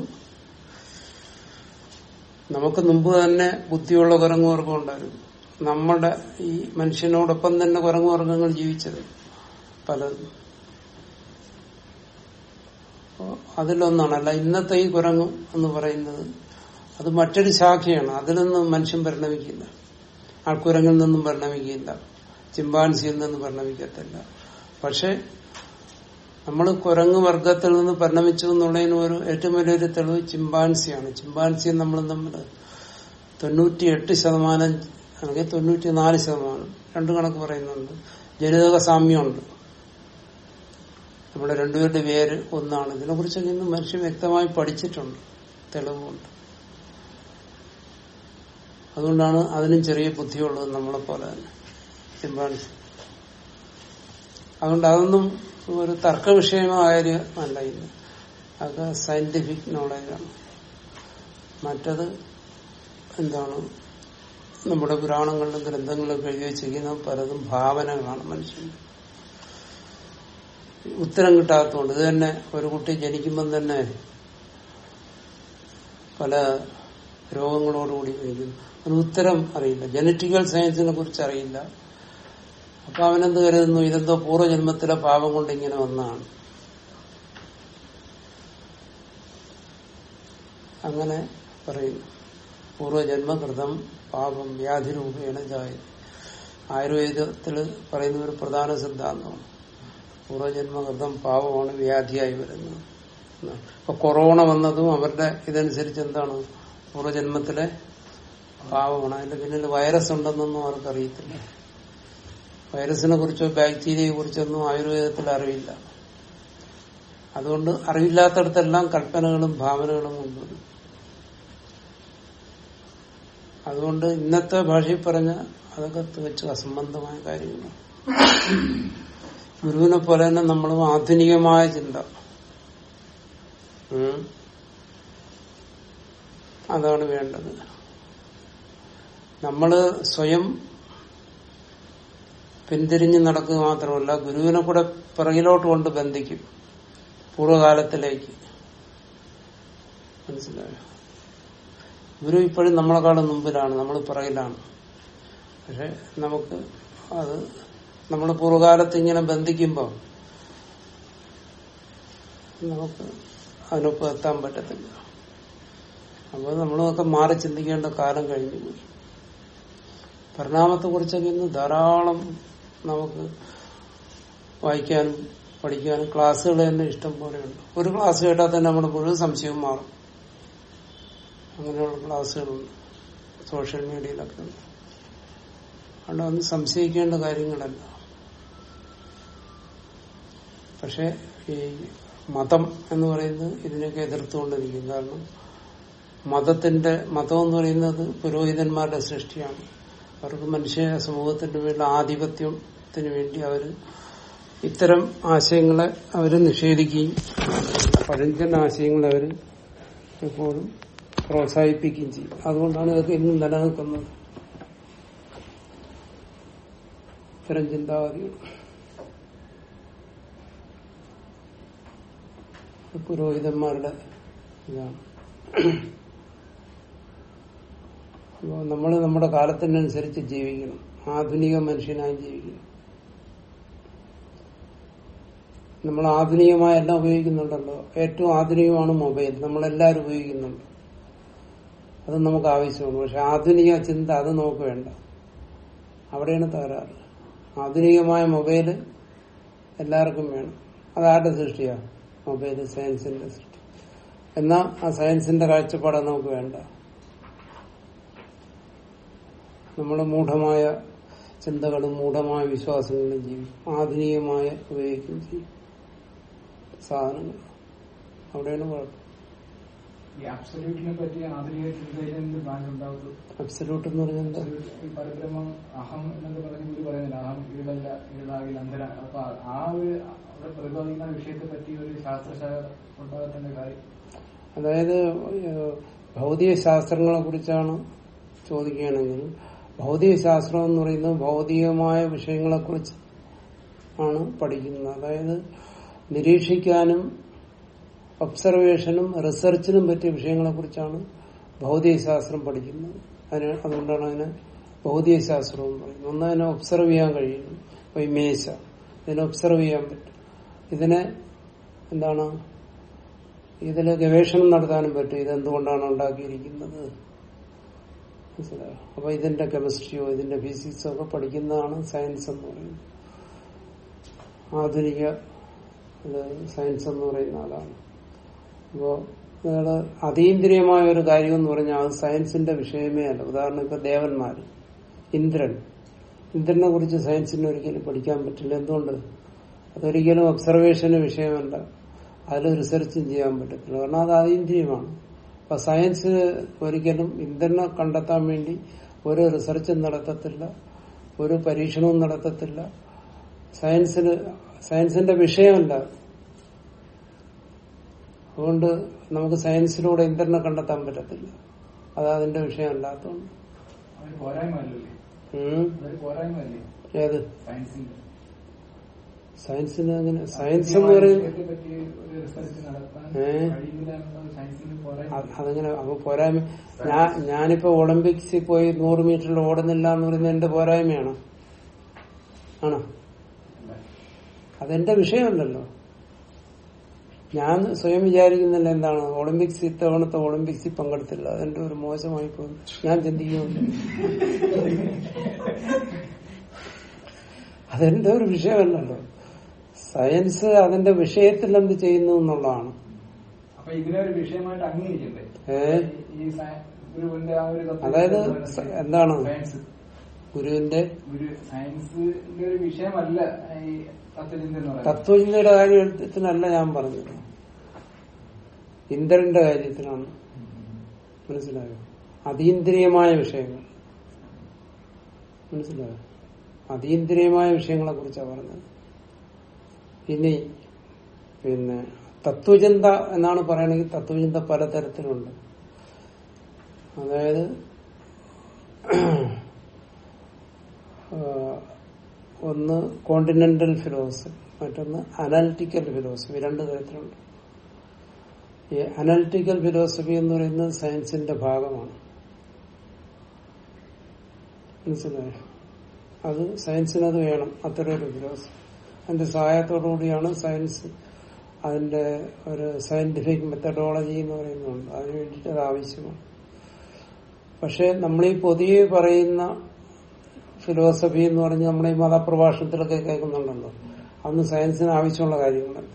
നമുക്ക് മുമ്പ് തന്നെ ബുദ്ധിയുള്ള കുരങ്ങുവർഗം ഉണ്ടായിരുന്നു നമ്മുടെ ഈ മനുഷ്യനോടൊപ്പം തന്നെ കുരങ്ങുവർഗങ്ങൾ ജീവിച്ചത് പലതും അപ്പോ അതിലൊന്നാണ് അല്ല ഇന്നത്തെ ഈ കുരങ്ങ് എന്ന് പറയുന്നത് അത് മറ്റൊരു ശാഖയാണ് അതിൽ നിന്നും മനുഷ്യൻ പരിണമിക്കില്ല ആൾക്കുരങ്ങിൽ നിന്നും പരിണമിക്കില്ല ചിമ്പാൻസിയിൽ നിന്നും പരിണമിക്കത്തില്ല പക്ഷെ നമ്മൾ കുരങ്ങ് വർഗത്തിൽ നിന്ന് പരിണമിച്ചു എന്നുള്ളതിന് ഒരു ഏറ്റവും വലിയൊരു തെളിവ് ചിമ്പാൻസിയാണ് ചിമ്പാൻസി നമ്മൾ തമ്മിൽ തൊണ്ണൂറ്റിയെട്ട് ശതമാനം അല്ലെങ്കിൽ തൊണ്ണൂറ്റി നാല് ശതമാനം രണ്ടു കണക്ക് പറയുന്നുണ്ട് ജനിതക സാമ്യമുണ്ട് നമ്മുടെ രണ്ടുപേരുടെ പേര് ഒന്നാണ് ഇതിനെക്കുറിച്ച് ഇന്ന് മനുഷ്യൻ വ്യക്തമായി പഠിച്ചിട്ടുണ്ട് തെളിവുണ്ട് അതുകൊണ്ടാണ് അതിനും ചെറിയ ബുദ്ധിയുള്ളത് നമ്മളെ പോലെ തന്നെ ചിമ്പാൻസി അതുകൊണ്ട് അതൊന്നും ഒരു തർക്ക വിഷയമായ അല്ല ഇന്ന് അതൊക്കെ സയന്റിഫിക് നോളജാണ് മറ്റത് എന്താണ് നമ്മുടെ പുരാണങ്ങളിലും ഗ്രന്ഥങ്ങളിലും എഴുതി വെച്ചിരിക്കുന്ന പലതും ഭാവനകളാണ് മനുഷ്യൻ ഉത്തരം കിട്ടാത്തതുകൊണ്ട് ഇത് തന്നെ ഒരു കുട്ടി ജനിക്കുമ്പം തന്നെ പല രോഗങ്ങളോടുകൂടി ജനിക്കുന്നു അതിന് ഉത്തരം അറിയില്ല ജനറ്റിക്കൽ സയൻസിനെ കുറിച്ച് അറിയില്ല അപ്പൊ അവനെന്ത് കരുതുന്നു ഇതെന്തോ പൂർവ്വജന്മത്തിലെ പാപം കൊണ്ട് ഇങ്ങനെ വന്നതാണ് അങ്ങനെ പറയുന്നു പൂർവ്വജന്മകൃതം പാപം വ്യാധിരൂപേണ ജായ ആയുർവേദത്തിൽ പറയുന്ന ഒരു പ്രധാന സിദ്ധാന്തമാണ് പൂർവ്വജന്മകൃതം പാപമാണ് വ്യാധിയായി വരുന്നത് എന്നാണ്. ഇപ്പൊ കൊറോണ വന്നതും അവരുടെ ഇതനുസരിച്ച് എന്താണ് പൂർവ്വജന്മത്തിലെ പാപമാണ് അതിന്റെ പിന്നിൽ വൈറസ് ഉണ്ടെന്നൊന്നും അവർക്ക് അറിയത്തില്ല വൈറസിനെ കുറിച്ചോ ബാക്ടീരിയയെ കുറിച്ചൊന്നും ആയുർവേദത്തിൽ അറിവില്ല അതുകൊണ്ട് അറിവില്ലാത്തടത്തെല്ലാം കൽപ്പനകളും ഭാവനകളും കൊണ്ടുവരും അതുകൊണ്ട് ഇന്നത്തെ ഭാഷയിൽ പറഞ്ഞ അതൊക്കെ തികച്ചും അസംബന്ധമായ കാര്യങ്ങളാണ് ഗുരുവിനെ പോലെ തന്നെ നമ്മളും ആധുനികമായ ചിന്ത ഉം. അതാണ് വേണ്ടത് നമ്മള് സ്വയം പിന്തിരിഞ്ഞ് നടക്കുക മാത്രമല്ല ഗുരുവിനെ കൂടെ പിറകിലോട്ട് കൊണ്ട് ബന്ധിക്കും പൂർവ്വകാലത്തിലേക്ക് മനസ്സിലായോ ഗുരു ഇപ്പോഴും നമ്മളെക്കാളും മുമ്പിലാണ് നമ്മൾ പിറകിലാണ് പക്ഷെ നമുക്ക് അത് നമ്മൾ പൂർവ്വകാലത്ത് ഇങ്ങനെ ബന്ധിക്കുമ്പോൾ നമുക്ക് അതിനൊപ്പം എത്താൻ പറ്റത്തില്ല അപ്പോൾ നമ്മളൊക്കെ മാറി ചിന്തിക്കേണ്ട കാലം കഴിഞ്ഞു പോയി പരിണാമത്തെ കുറിച്ചൊക്കെ ഇന്ന് ധാരാളം നമുക്ക് വായിക്കാനും പഠിക്കാനും ക്ലാസ്സുകൾ തന്നെ ഇഷ്ടം പോലെയുണ്ട് ഒരു ക്ലാസ് കേട്ടാൽ തന്നെ നമ്മുടെ മുഴുവൻ സംശയവും മാറും അങ്ങനെയുള്ള ക്ലാസ്സുകളുണ്ട് സോഷ്യൽ മീഡിയയിലൊക്കെ ഉണ്ട് അതുകൊണ്ട് അതൊന്നും സംശയിക്കേണ്ട കാര്യങ്ങളല്ല പക്ഷെ ഈ മതം എന്ന് പറയുന്നത് ഇതിനൊക്കെ എതിർത്തുകൊണ്ടിരിക്കും കാരണം മതത്തിന്റെ മതം എന്ന് പറയുന്നത് പുരോഹിതന്മാരുടെ സൃഷ്ടിയാണ് അവർക്ക് മനുഷ്യ സമൂഹത്തിന്റെ മേലുള്ള ആധിപത്യത്തിന് വേണ്ടി അവർ ഇത്തരം ആശയങ്ങളെ അവർ നിഷേധിക്കുകയും പഴഞ്ചൻ ആശയങ്ങളെ അവർ എപ്പോഴും പ്രോത്സാഹിപ്പിക്കുകയും ചെയ്യും അതുകൊണ്ടാണ് ഇതൊക്കെ ഇന്നും നിലനിൽക്കുന്നത് ഇത്തരം ചിന്താഗതികൾ പുരോഹിതന്മാരുടെ ഇതാണ് അപ്പോൾ നമ്മൾ നമ്മുടെ കാലത്തിനനുസരിച്ച് ജീവിക്കണം ആധുനിക മനുഷ്യനായി ജീവിക്കണം നമ്മൾ ആധുനികമായ എല്ലാം ഉപയോഗിക്കുന്നുണ്ടല്ലോ ഏറ്റവും ആധുനികമാണ് മൊബൈൽ നമ്മളെല്ലാവരും ഉപയോഗിക്കുന്നുണ്ട് അത് നമുക്ക് ആവശ്യമാണ് പക്ഷെ ആധുനിക ചിന്ത അത് നമുക്ക് വേണ്ട അവിടെയാണ് തകരാറ് ആധുനികമായ മൊബൈല് എല്ലാവർക്കും വേണം അതാരുടെ സൃഷ്ടിയാ മൊബൈല് സയൻസിന്റെ സൃഷ്ടി എന്നാൽ ആ സയൻസിന്റെ കാഴ്ചപ്പാട് നമുക്ക് വേണ്ട നമ്മൾ മൂഢമായ ചിന്തകളും മൂഢമായ വിശ്വാസങ്ങളും ജീവിക്കും ആധുനികമായ ഉപയോഗിക്കുകയും ചെയ്യും സാധനങ്ങൾ അവിടെയാണ് കുഴപ്പം ഈ അബ്സല്യൂട്ടിനെ പറ്റി ആധുനിക ചിന്തയിൽ എന്ത് ബ്രാഞ്ച് ഉണ്ടാവുള്ളൂ അബ്സല്യൂട്ട് എന്ന് പറഞ്ഞാൽ എന്താ ഈ പരബ്രഹ്മം അഹം എന്നൊക്കെ പറഞ്ഞ് ഗുരു പറയുന്നില്ല അഹം ഇരുളല്ല ഇരുളാകിൽ അന്ധര അപ്പൊ ആ ഒരു അവിടെ പ്രതിപാദിക്കുന്ന വിഷയത്തെ പറ്റി ഒരു ശാസ്ത്രശാല ഉണ്ടാകേണ്ട കാര്യം അതായത് ഏഹ്, ഭൗതിക ശാസ്ത്രങ്ങളെ കുറിച്ചാണ് ചോദിക്കുകയാണെങ്കിൽ ഭൗതിക ശാസ്ത്രം എന്ന് പറയുന്നത് ഭൗതികമായ വിഷയങ്ങളെ കുറിച്ച് ആണ് പഠിക്കുന്നത് അതായത് നിരീക്ഷിക്കാനും ഒബ്സർവേഷനും റിസർച്ചിനും പറ്റിയ വിഷയങ്ങളെ കുറിച്ചാണ് ഭൗതിക ശാസ്ത്രം പഠിക്കുന്നത് അതിന് അതുകൊണ്ടാണ് അതിനെ ഭൗതിക ശാസ്ത്രം എന്ന് പറയുന്നത് ഒന്ന് അതിനെ ഒബ്സർവ് ചെയ്യാൻ കഴിയുന്നു ഇപ്പൊ ഈ മേശ ഇതിനെ ഒബ്സർവ് ചെയ്യാൻ പറ്റും ഇതിനെ എന്താണ് ഇതിൽ ഗവേഷണം നടത്താനും പറ്റും ഇതെന്തുകൊണ്ടാണ് ഉണ്ടാക്കിയിരിക്കുന്നത് മനസ്സിലായോ അപ്പൊ ഇതിന്റെ കെമിസ്ട്രിയോ ഇതിന്റെ ഫിസിക്സോ ഒക്കെ പഠിക്കുന്നതാണ് സയൻസ് എന്ന് പറയുന്നത് ആധുനിക ഇത് സയൻസ് എന്ന് പറയുന്ന അതാണ് അപ്പോ നിങ്ങള് അതീന്ദ്രിയമായ ഒരു കാര്യം എന്ന് പറഞ്ഞാൽ അത് സയൻസിന്റെ വിഷയമേ അല്ല ഉദാഹരണം ഇപ്പൊ ദേവന്മാര് ഇന്ദ്രൻ ഇന്ദ്രനെ കുറിച്ച് സയൻസിന് ഒരിക്കലും പഠിക്കാൻ പറ്റില്ല എന്തുകൊണ്ട് അതൊരിക്കലും ഒബ്സർവേഷന് വിഷയമല്ല അതിൽ റിസർച്ചും ചെയ്യാൻ പറ്റത്തില്ല കാരണം അത് അതീന്ദ്രിയമാണ് അപ്പൊ സയൻസ് ഒരിക്കലും ഇന്ദ്രനെ കണ്ടെത്താൻ വേണ്ടി ഒരു റിസർച്ചും നടത്തത്തില്ല ഒരു പരീക്ഷണവും നടത്തത്തില്ല സയൻസിന് സയൻസിന്റെ വിഷയമല്ല അതുകൊണ്ട് നമുക്ക് സയൻസിലൂടെ ഇന്ദ്രനെ കണ്ടെത്താൻ പറ്റത്തില്ല അത് അതിന്റെ വിഷയമല്ലാത്തതുകൊണ്ട് അതൊരു പോരായ്മ അല്ലല്ലേ ഉം. അതൊരു പോരായ്മ അല്ലേ ഏത് സയൻസിന്റെ സയൻസിന് അങ്ങനെ സയൻസ് എന്ന് പറയുന്നത് വിഷയത്തെ പറ്റി ഒരു റിസർച്ച് നടത്താൻ ഏ? കഴിയുന്നില്ല എന്നുള്ളത് സയൻസിന്റെ പോരായ്മ അ- അതങ്ങനെ അപ്പൊ പോരായ്മ ഞാൻ ഞാനിപ്പോ ഒളിമ്പിക്സിൽ പോയി നൂറ് മീറ്ററിൽ ഓടുന്നില്ല എന്ന് പറയുന്നത് എന്റെ പോരായ്മയാണോ ആണോ അല്ല. അതെന്റെ വിഷയമല്ലല്ലോ ഞാൻ സ്വയം വിചാരിക്കുന്നില്ല എന്താണ് ഒളിമ്പിക്സ് ഇത്തവണത്തെ ഒളിമ്പിക്സിൽ പങ്കെടുത്തില്ല അതെന്റെ ഒരു മോശമായി പോയി ഞാൻ ചിന്തിക്കുന്നുണ്ട് അതെന്റെ ഒരു വിഷയമല്ലല്ലോ സയൻസ് അതിന്റെ വിഷയത്തിൽ എന്ത് ചെയ്യുന്നു എന്നുള്ളതാണ് അപ്പൊ ഇതിനെ ഒരു വിഷയമായിട്ട് അംഗീകരിക്കണ്ടേ ഏ ഈ സയ- ഗുരുവിന്റെ ആ ഒരു തത്വം അതായത് എന്ന് സ- പറയുന്നത് എന്താണ് സയൻസ് ഗുരുവിന്റെ ഗുരു സയൻസിന്റെ ഒരു വിഷയമല്ല ഈ തത്വചിന്ത എന്ന് പറയുന്നത് തത്വചിന്തയുടെ കാര്യത്തിനല്ല ഞാൻ പറഞ്ഞത് ഇന്ദ്രന്റെ കാര്യത്തിലാണ് മനസ്സിലായോ അതീന്ദ്രിയമായ വിഷയങ്ങൾ മനസ്സിലായോ അതീന്ദ്രിയമായ വിഷയങ്ങളെ കുറിച്ചാണ് പറഞ്ഞത് ഇനി പിന്നെ തത്വചിന്ത എന്നാണ് പറയണെങ്കിൽ തത്വചിന്ത പലതരത്തിലുണ്ട് അതായത് ആഹ് ഒന്ന് കോണ്ടിനെന്റൽ ഫിലോസഫി മറ്റൊന്ന് അനാലിറ്റിക്കൽ ഫിലോസഫി രണ്ട് തരത്തിലുണ്ട് ഈ അനാലിറ്റിക്കൽ ഫിലോസഫി എന്ന് പറയുന്നത് സയൻസിന്റെ ഭാഗമാണ് മനസ്സിലായോ അത് സയൻസിനത് വേണം അത്തരം ഒരു ഫിലോസഫി അതിന്റെ സഹായത്തോടു കൂടിയാണ് സയൻസ് അതിന്റെ ഒരു സയന്റിഫിക് മെത്തഡോളജി എന്ന് പറയുന്നുണ്ട് അതിന് വേണ്ടിയിട്ട് അത് ആവശ്യമാണ് പക്ഷെ നമ്മൾ ഈ പൊതുവെ പറയുന്ന ഫിലോസഫി എന്ന് പറഞ്ഞ് നമ്മൾ ഈ മതപ്രഭാഷണത്തിലൊക്കെ കേൾക്കുന്നുണ്ടല്ലോ അന്ന് സയൻസിന് ആവശ്യമുള്ള കാര്യങ്ങളല്ല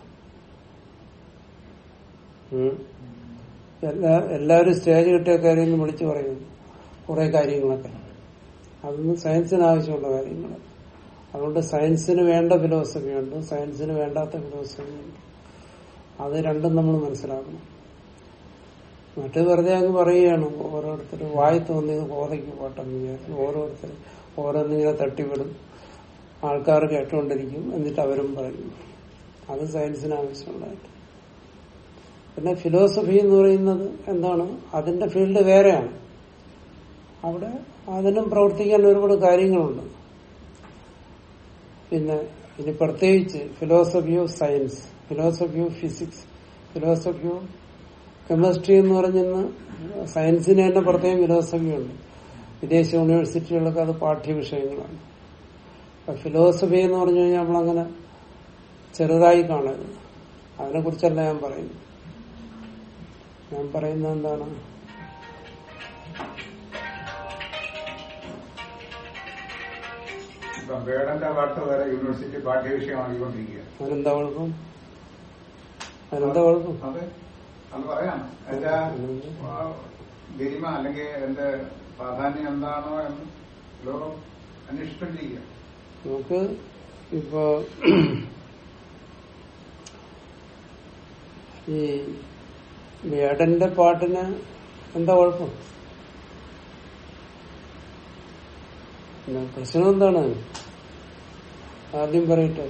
ഉം. എല്ലാ എല്ലാവരും സ്റ്റേജ് കിട്ടിയ കാര്യം വിളിച്ചു പറയുന്നു കുറെ കാര്യങ്ങളൊക്കെ അതൊന്നും സയൻസിന് ആവശ്യമുള്ള കാര്യങ്ങളല്ല അതുകൊണ്ട് സയൻസിന് വേണ്ട ഫിലോസഫിയുണ്ട് സയൻസിന് വേണ്ടാത്ത ഫിലോസഫിയുണ്ട് അത് രണ്ടും നമ്മൾ മനസ്സിലാക്കണം മറ്റു വെറുതെ അങ്ങ് പറയുകയാണ് ഓരോരുത്തർ വായി തോന്നിയത് കോതയ്ക്ക് പോട്ടെന്ന് വിചാരിച്ചു ഓരോരുത്തർ ഓരോന്നിങ്ങനെ തട്ടിവിടും ആൾക്കാർ കേട്ടുകൊണ്ടിരിക്കും എന്നിട്ട് അവരും പറയും അത് സയൻസിന് ആവശ്യമുള്ളതായിട്ട് പിന്നെ ഫിലോസഫി എന്ന് പറയുന്നത് എന്താണ് അതിന്റെ ഫീൽഡ് വേറെയാണ് അവിടെ അതിനും പ്രവർത്തിക്കാൻ ഒരുപാട് കാര്യങ്ങളുണ്ട് പിന്നെ ഇനി പ്രത്യേകിച്ച് philosophy of science philosophy of physics philosophy of chemistry എന്ന് പറഞ്ഞെന്ന് സയൻസിന് തന്നെ പ്രത്യേകം ഫിലോസഫിയുണ്ട് വിദേശ യൂണിവേഴ്സിറ്റികളൊക്കെ അത് പാഠ്യവിഷയങ്ങളാണ് അപ്പൊ ഫിലോസഫി എന്ന് പറഞ്ഞു കഴിഞ്ഞാൽ നമ്മളങ്ങനെ ചെറുതായി കാണരുത് അതിനെക്കുറിച്ചല്ല ഞാൻ പറയുന്നത് ഞാൻ പറയുന്നത് എന്താണ് ഇപ്പൊ വേടന്റെ പാട്ട് വരെ യൂണിവേഴ്സിറ്റി പാഠ്യവിഷയമാക്കിക്കൊണ്ടിരിക്കുക അതിനെന്താ കുഴപ്പം അതിനെന്താ കുഴപ്പം അത് അത് പറയാം അതിന്റെ ആ, ഗരിമ അല്ലെങ്കിൽ അതിന്റെ പ്രാധാന്യം എന്താണോ എന്ന് ലോകം അന്വേഷിച്ചുകൊണ്ടിരിക്കുക നമുക്ക് ഇപ്പോ ഈ വേടന്റെ പാട്ടിന് എന്താ കുഴപ്പം എന്താ പ്രശ്നം എന്താണ് ആദ്യം പറയട്ടെ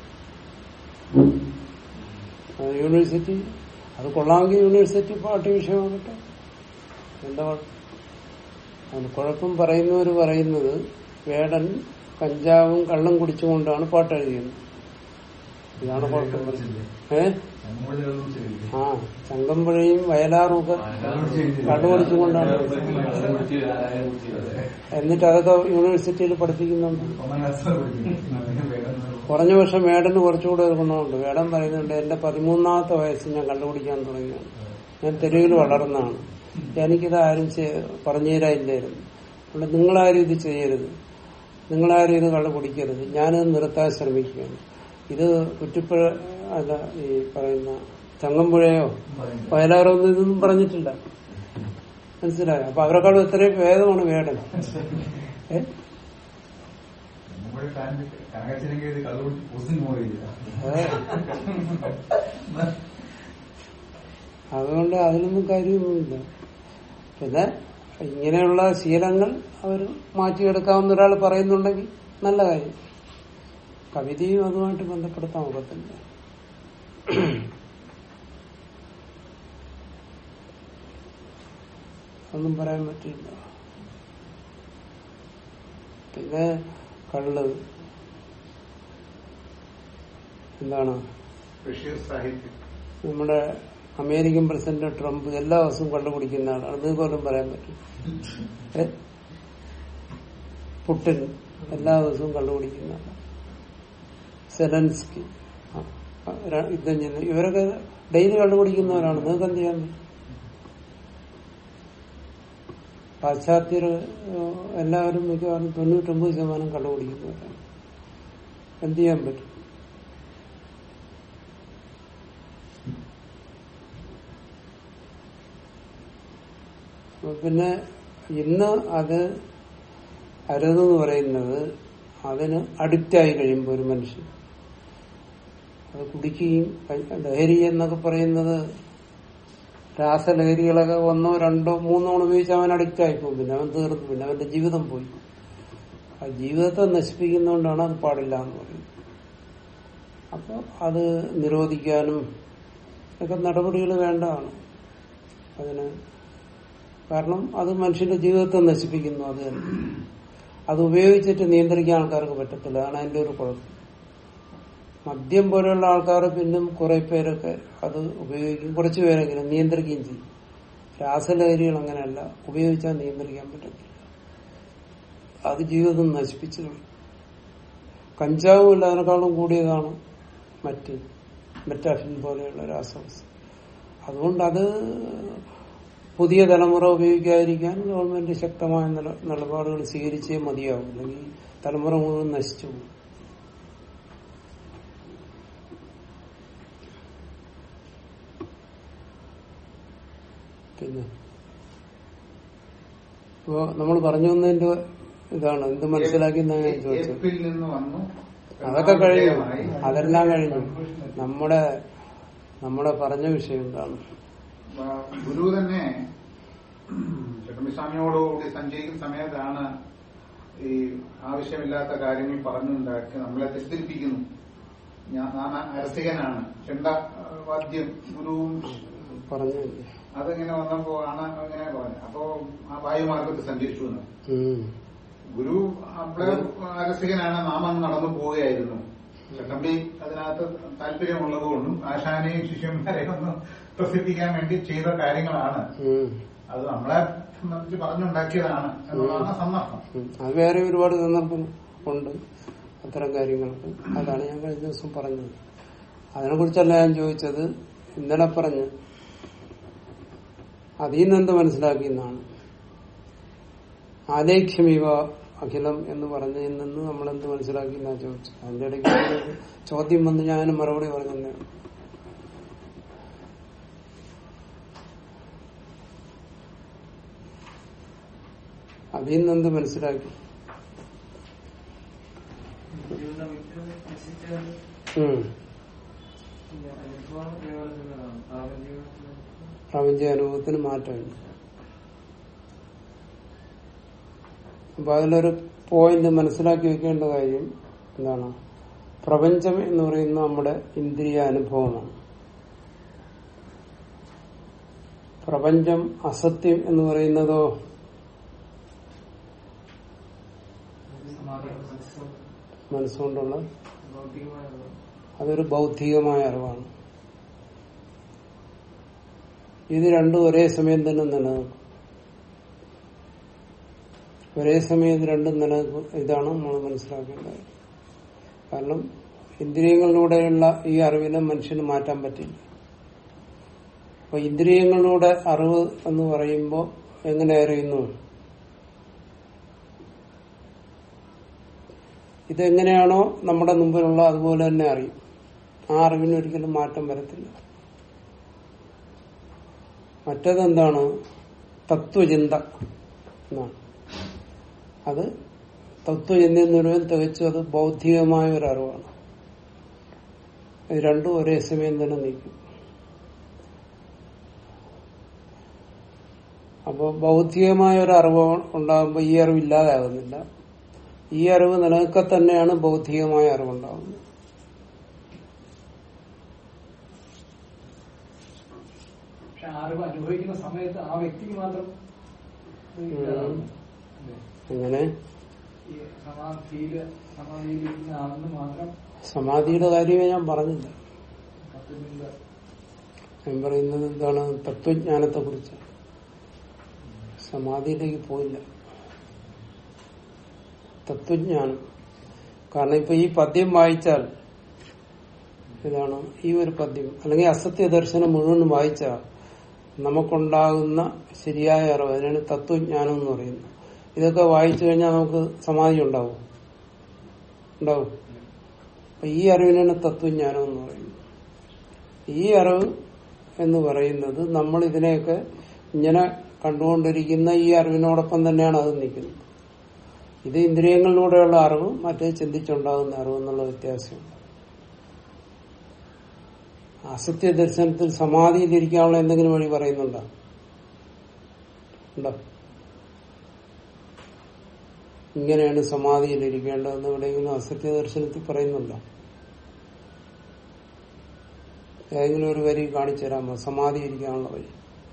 ആ, യൂണിവേഴ്സിറ്റി അത് കൊള്ളാമെങ്കിൽ യൂണിവേഴ്സിറ്റി പാട്ട് വിഷയമാകട്ടെ എന്താ കുഴപ്പം അതിന് കുഴപ്പം പറയുന്നവർ പറയുന്നത് വേടൻ കഞ്ചാവും കള്ളും കുടിച്ചുകൊണ്ടാണ് പാട്ട് എഴുതിയത് ഇതാണ് കുഴപ്പം ഏ ആ ചങ്കമ്പുഴയും വയലാറും ഒക്കെ കണ്ടുപിടിച്ചുകൊണ്ടാണ് എന്നിട്ട് അതൊക്കെ യൂണിവേഴ്സിറ്റിയിൽ പഠിപ്പിക്കുന്നുണ്ട് കുറഞ്ഞ വർഷം വേടന് കുറച്ചുകൂടെ ഒരു ഗുണമുണ്ട് വേടൻ പറയുന്നുണ്ട് എന്റെ പതിമൂന്നാമത്തെ വയസ്സിൽ ഞാൻ കണ്ടുപിടിക്കാൻ തുടങ്ങിയാണ് ഞാൻ തെരുവിൽ വളർന്നതാണ് എനിക്കിത് ആരും ചെ- പറഞ്ഞു തരാനില്ലായിരുന്നു അതുകൊണ്ട് നിങ്ങളാരും ഇത് ചെയ്യരുത് നിങ്ങളാരും ഇത് കണ്ടുപിടിക്കരുത് ഞാനിത് നിർത്താൻ ശ്രമിക്കുകയാണ് ഇത് കുറ്റിപ്പുഴ അല്ല ഈ പറയുന്ന ചങ്ങമ്പുഴയോ വയലാറോ ഒന്നും ഇതൊന്നും പറഞ്ഞിട്ടില്ല മനസ്സിലായോ അപ്പൊ അവരെക്കാളും എത്രയും ഭേദമാണ് വേടൻ ഏ അതെ അതുകൊണ്ട് അതിനൊന്നും കാര്യമൊന്നുമില്ല പിന്നെ ഇങ്ങനെയുള്ള ശീലങ്ങൾ അവർ മാറ്റിയെടുക്കാവുന്ന ഒരാൾ പറയുന്നുണ്ടെങ്കിൽ നല്ല കാര്യം കവിതയും അതുമായിട്ട് ബന്ധപ്പെടുത്താൻ ഒക്കത്തില്ല ഒന്നും പറയാൻ പറ്റില്ല പിന്നെ കള്ള് എന്താണ് ബഷീർ സാഹിത്യം നമ്മുടെ അമേരിക്കൻ പ്രസിഡന്റ് ട്രംപ് എല്ലാ ദിവസവും കണ്ടുപിടിക്കുന്ന ആളാണ് ഇത് പോലും പറയാൻ പറ്റും ഏ? പുട്ടിൻ എല്ലാ ദിവസവും കണ്ടുപിടിക്കുന്ന ആളാണ് സെലൻസ്കി ആ, ആ, ര- യുദ്ധം ചെയ്യുന്ന ഇവരൊക്കെ ഡെയിലി കണ്ടുപിടിക്കുന്നവരാണ് നിങ്ങൾക്ക് എന്ത് ചെയ്യാൻ പറ്റും പാശ്ചാത്യർ ഏഹ്, എല്ലാവരും മിക്കവാറും തൊണ്ണൂറ്റൊമ്പത് ശതമാനം കണ്ടുപിടിക്കുന്നവരാണ് എന്ത് ചെയ്യാൻ പറ്റും അപ്പൊ പിന്നെ ഇന്ന് അത് അരുതെന്ന് പറയുന്നത് അതിന് അഡിക്റ്റായി കഴിയുമ്പോൾ ഒരു മനുഷ്യൻ അത് കുടിക്കുകയും കഴി- ലഹരി എന്നൊക്കെ പറയുന്നത് രാസലഹരികളൊക്കെ ഒന്നോ രണ്ടോ മൂന്നോ ഉപയോഗിച്ച് അവൻ അഡിക്റ്റായി പോകും പിന്നെ അവൻ തീർന്നു പിന്നെ അവന്റെ ജീവിതം പോയി ആ ജീവിതത്തെ നശിപ്പിക്കുന്നതുകൊണ്ടാണ് അത് പാടില്ല എന്ന് പറയുന്നത് അപ്പൊ അത് നിരോധിക്കാനും ഒക്കെ നടപടികൾ വേണ്ടതാണ് അതിന് കാരണം അത് മനുഷ്യന്റെ ജീവിതത്തെ നശിപ്പിക്കുന്നു അത് തന്നെ അത് ഉപയോഗിച്ചിട്ട് നിയന്ത്രിക്കാൻ ആൾക്കാർക്ക് പറ്റത്തില്ല അതാണ് അതിന്റെ ഒരു കുഴപ്പം മദ്യം പോലെയുള്ള ആൾക്കാർ പിന്നും കുറെ പേരൊക്കെ അത് ഉപയോഗിക്കും കുറച്ചു പേരെങ്കിലും നിയന്ത്രിക്കുകയും ചെയ്യും രാസലഹരികൾ അങ്ങനെയല്ല ഉപയോഗിച്ചാൽ നിയന്ത്രിക്കാൻ പറ്റത്തില്ല അത് ജീവിതം നശിപ്പിച്ചു കളയും കഞ്ചാവുമില്ല അതിനേക്കാളും കൂടിയതാണ് മറ്റ് മെറ്റാഫിൻ പോലെയുള്ള രാസവസ്തു അതുകൊണ്ട് അത് പുതിയ തലമുറ ഉപയോഗിക്കാതിരിക്കാൻ ഗവൺമെന്റ് ശക്തമായ നില- നിലപാടുകൾ സ്വീകരിച്ചേ മതിയാവും അല്ലെങ്കിൽ തലമുറ മുഴുവൻ നശിച്ചു പോകും പിന്നെ ഇപ്പോ നമ്മൾ പറഞ്ഞു വന്നതിന്റെ ഇതാണ് എന്ത് മനസ്സിലാക്കി എന്നാണ് ഞാൻ ചോദിച്ചത് എപ്പിൽ നിന്ന് വന്നു അതൊക്കെ കഴിഞ്ഞു വിജയമായി. അതെല്ലാം കഴിഞ്ഞു നമ്മുടെ നമ്മുടെ പറഞ്ഞ വിഷയം എന്താണ് ആ, ഗുരു തന്നെ ചട്ടമ്പിസ്വാമിയോടുകൂടി സഞ്ചരിക്കുന്ന സമയത്താണ് ഈ ആവശ്യമില്ലാത്ത കാര്യങ്ങൾ പറഞ്ഞുണ്ടാക്കി നമ്മളെ തെറ്റിദ്ധരിപ്പിക്കുന്നു ഞാൻ നാം അരസികനാണ് ചെണ്ട ആ, വാദ്യം ഗുരുവും പറഞ്ഞു അതിങ്ങനെ വന്നപ്പോ ആണ് അങ്ങനെ പറഞ്ഞത് അപ്പോ ആ വായുമാർഗത്തിൽ സഞ്ചരിച്ചു എന്ന് ഉം. ഗുരു അപ്പളെ രസികനാണ് നാം അങ്ങ് നടന്നു പോവുകയായിരുന്നു ചട്ടമ്പി അതിനകത്ത് താല്പര്യമുള്ളതുകൊണ്ടും ആശാനെയും ശിഷ്യന്മാരെയും ഒന്ന് പ്രസിദ്ധിക്കാൻ വേണ്ടി ചെയ്ത കാര്യങ്ങളാണ് ഉം. അത് നമ്മളെ സംബന്ധിച്ച് പറഞ്ഞുണ്ടാക്കിയതാണ് എന്നുള്ളതാണ് സന്ദർഭം ഉം. അത് വേറെ ഒരുപാട് സന്ദർഭം ഉണ്ട് അത്തരം കാര്യങ്ങൾക്ക് അതാണ് ഞാൻ കഴിഞ്ഞ ദിവസം പറഞ്ഞത് അതിനെ കുറിച്ചല്ല ഞാൻ ചോദിച്ചത് ഇന്നലെ പറഞ്ഞു അതിൽ നിന്ന് എന്ത് മനസ്സിലാക്കി എന്നാണ് ആലേഖ്യമീവ അഖിലം എന്ന് പറഞ്ഞതിൽ നിന്ന് നമ്മൾ എന്ത് മനസ്സിലാക്കി എന്നാ ചോദിച്ചത് അതിന്റെ ഇടയ്ക്ക് ഒരു ചോദ്യം വന്ന് ഞാൻ മറുപടി പറഞ്ഞതേ ഉള്ളൂ. അതിൽ നിന്ന് എന്ത് മനസ്സിലാക്കി ജീവിതം വിദ്യ നശിച്ചാൽ ഉം. അനുഭവം കേവലമാണ് പ്രാപഞ്ചികത്തിൽ പ്രപഞ്ച അനുഭവത്തിന് മാറ്റമില്ല അപ്പൊ അതിലൊരു പോയിന്റ് മനസ്സിലാക്കി വെക്കേണ്ട കാര്യം എന്താണ് പ്രപഞ്ചം എന്ന് പറയുന്ന നമ്മുടെ ഇന്ദ്രിയ അനുഭവമാണ് പ്രപഞ്ചം അസത്യം എന്ന് പറയുന്നതോ സമാധി മനസ്സും മനസ്സുകൊണ്ടുള്ള ഭൗതികമായ അറിവ്. അതൊരു ബൗദ്ധികമായ അറിവാണ് ഇത് രണ്ടും ഒരേ സമയം തന്നെ നിലനിൽക്കും ഒരേ സമയം ഇത് രണ്ടും നിലനിൽക്കും ഇതാണ് നമ്മൾ മനസ്സിലാക്കേണ്ടത് കാരണം ഇന്ദ്രിയങ്ങളിലൂടെയുള്ള ഈ അറിവിനെ മനുഷ്യന് മാറ്റാൻ പറ്റില്ല അപ്പൊ ഇന്ദ്രിയങ്ങളിലൂടെ അറിവ് എന്ന് പറയുമ്പോൾ എങ്ങനെ അറിയുന്നു ഇതെങ്ങനെയാണോ നമ്മുടെ മുമ്പിലുള്ള അതുപോലെ തന്നെ അറിയും ആ അറിവിന് ഒരിക്കലും മാറ്റം വരത്തില്ല മറ്റതെന്താണ് തത്വചിന്ത എന്നാണ് അത് തത്വചിന്ത എന്ന് പറയുന്നത് തികച്ചും അത് ബൗദ്ധികമായ ഒരു അറിവാണ് ഇത് രണ്ടും ഒരേ സമയം തന്നെ നീക്കും അപ്പോൾ ബൗദ്ധികമായ ഒരു അറിവ് ഉണ്ടാകുമ്പോൾ ഈ അറിവ് ഇല്ലാതാകുന്നില്ല ഈ അറിവ് നിലനിൽക്കെ തന്നെയാണ് ബൗദ്ധികമായ അറിവുണ്ടാകുന്നത് പക്ഷെ ആ അറിവ് അനുഭവിക്കുന്ന സമയത്ത് ആ വ്യക്തിക്ക് മാത്രം ഇത് ഇല്ലാതാവുന്നു. അല്ലേ? അങ്ങനെ ഈ സമാധിയില് സമാധിയിലിരിക്കുന്ന ആളിന് മാത്രം സമാധിയുടെ കാര്യമേ ഞാൻ പറഞ്ഞില്ല തത്വചിന്ത ഞാൻ പറയുന്നത് എന്താണ് തത്വജ്ഞാനത്തെ കുറിച്ച് സമാധിയിലേക്ക് പോയില്ല തത്വജ്ഞാനം കാരണം ഇപ്പൊ ഈ പദ്യം വായിച്ചാൽ ഇതാണ് ഈ ഒരു പദ്യം അല്ലെങ്കിൽ അസത്യ ദർശനം മുഴുവൻ വായിച്ചാൽ നമുക്കുണ്ടാകുന്ന ശരിയായ അറിവ് അതിനാണ് തത്വജ്ഞാനം എന്ന് പറയുന്നത് ഇതൊക്കെ വായിച്ചു കഴിഞ്ഞാൽ നമുക്ക് സമാധി ഉണ്ടാവും ഉണ്ടാവും അപ്പൊ ഈ അറിവിനാണ് തത്വജ്ഞാനം എന്ന് പറയുന്നത് ഈ അറിവ് എന്ന് പറയുന്നത് നമ്മൾ ഇതിനെയൊക്കെ ഇങ്ങനെ കണ്ടുകൊണ്ടിരിക്കുന്ന ഈ അറിവിനോടൊപ്പം തന്നെയാണ് അത് നിൽക്കുന്നത് ഇത് ഇന്ദ്രിയങ്ങളിലൂടെയുള്ള അറിവ് മറ്റേ ചിന്തിച്ചുണ്ടാകുന്ന അറിവ് എന്നുള്ള വ്യത്യാസമുണ്ട് അസത്യ ദർശനത്തിൽ സമാധിയിലിരിക്കാനുള്ള എന്തെങ്കിലും വഴി പറയുന്നുണ്ടോ ഉണ്ടോ ഇങ്ങനെയാണ് സമാധിയിലിരിക്കേണ്ടതെന്ന് എവിടെയെങ്കിലും അസത്യ ദർശനത്തിൽ പറയുന്നുണ്ടോ ഏതെങ്കിലും ഒരു വരി കാണിച്ചു തരാമോ സമാധി ഇരിക്കാനുള്ള വഴി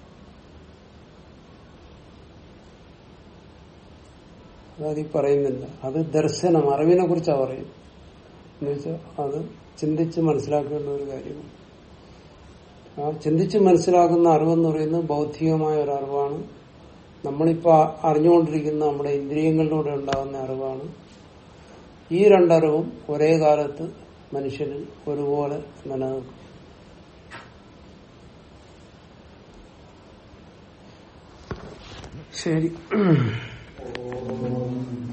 അതീ പറയുന്നില്ല അത് ദർശനം അറിവിനെ കുറിച്ചാണ് പറയുന്നത് എന്നുവെച്ചാൽ അത് ചിന്തിച്ച് മനസ്സിലാക്കേണ്ട ഒരു കാര്യമാണ് ആ ചിന്തിച്ച് മനസ്സിലാക്കുന്ന അറിവെന്ന് പറയുന്നത് ബൗദ്ധികമായ ഒരു അറിവാണ് നമ്മളിപ്പോ അറിഞ്ഞുകൊണ്ടിരിക്കുന്ന നമ്മുടെ ഇന്ദ്രിയങ്ങളിലൂടെ ഉണ്ടാകുന്ന അറിവാണ് ഈ രണ്ടറിവും ഒരേ കാലത്ത് മനുഷ്യനിൽ ഒരുപോലെ നിലനിൽക്കും ശരി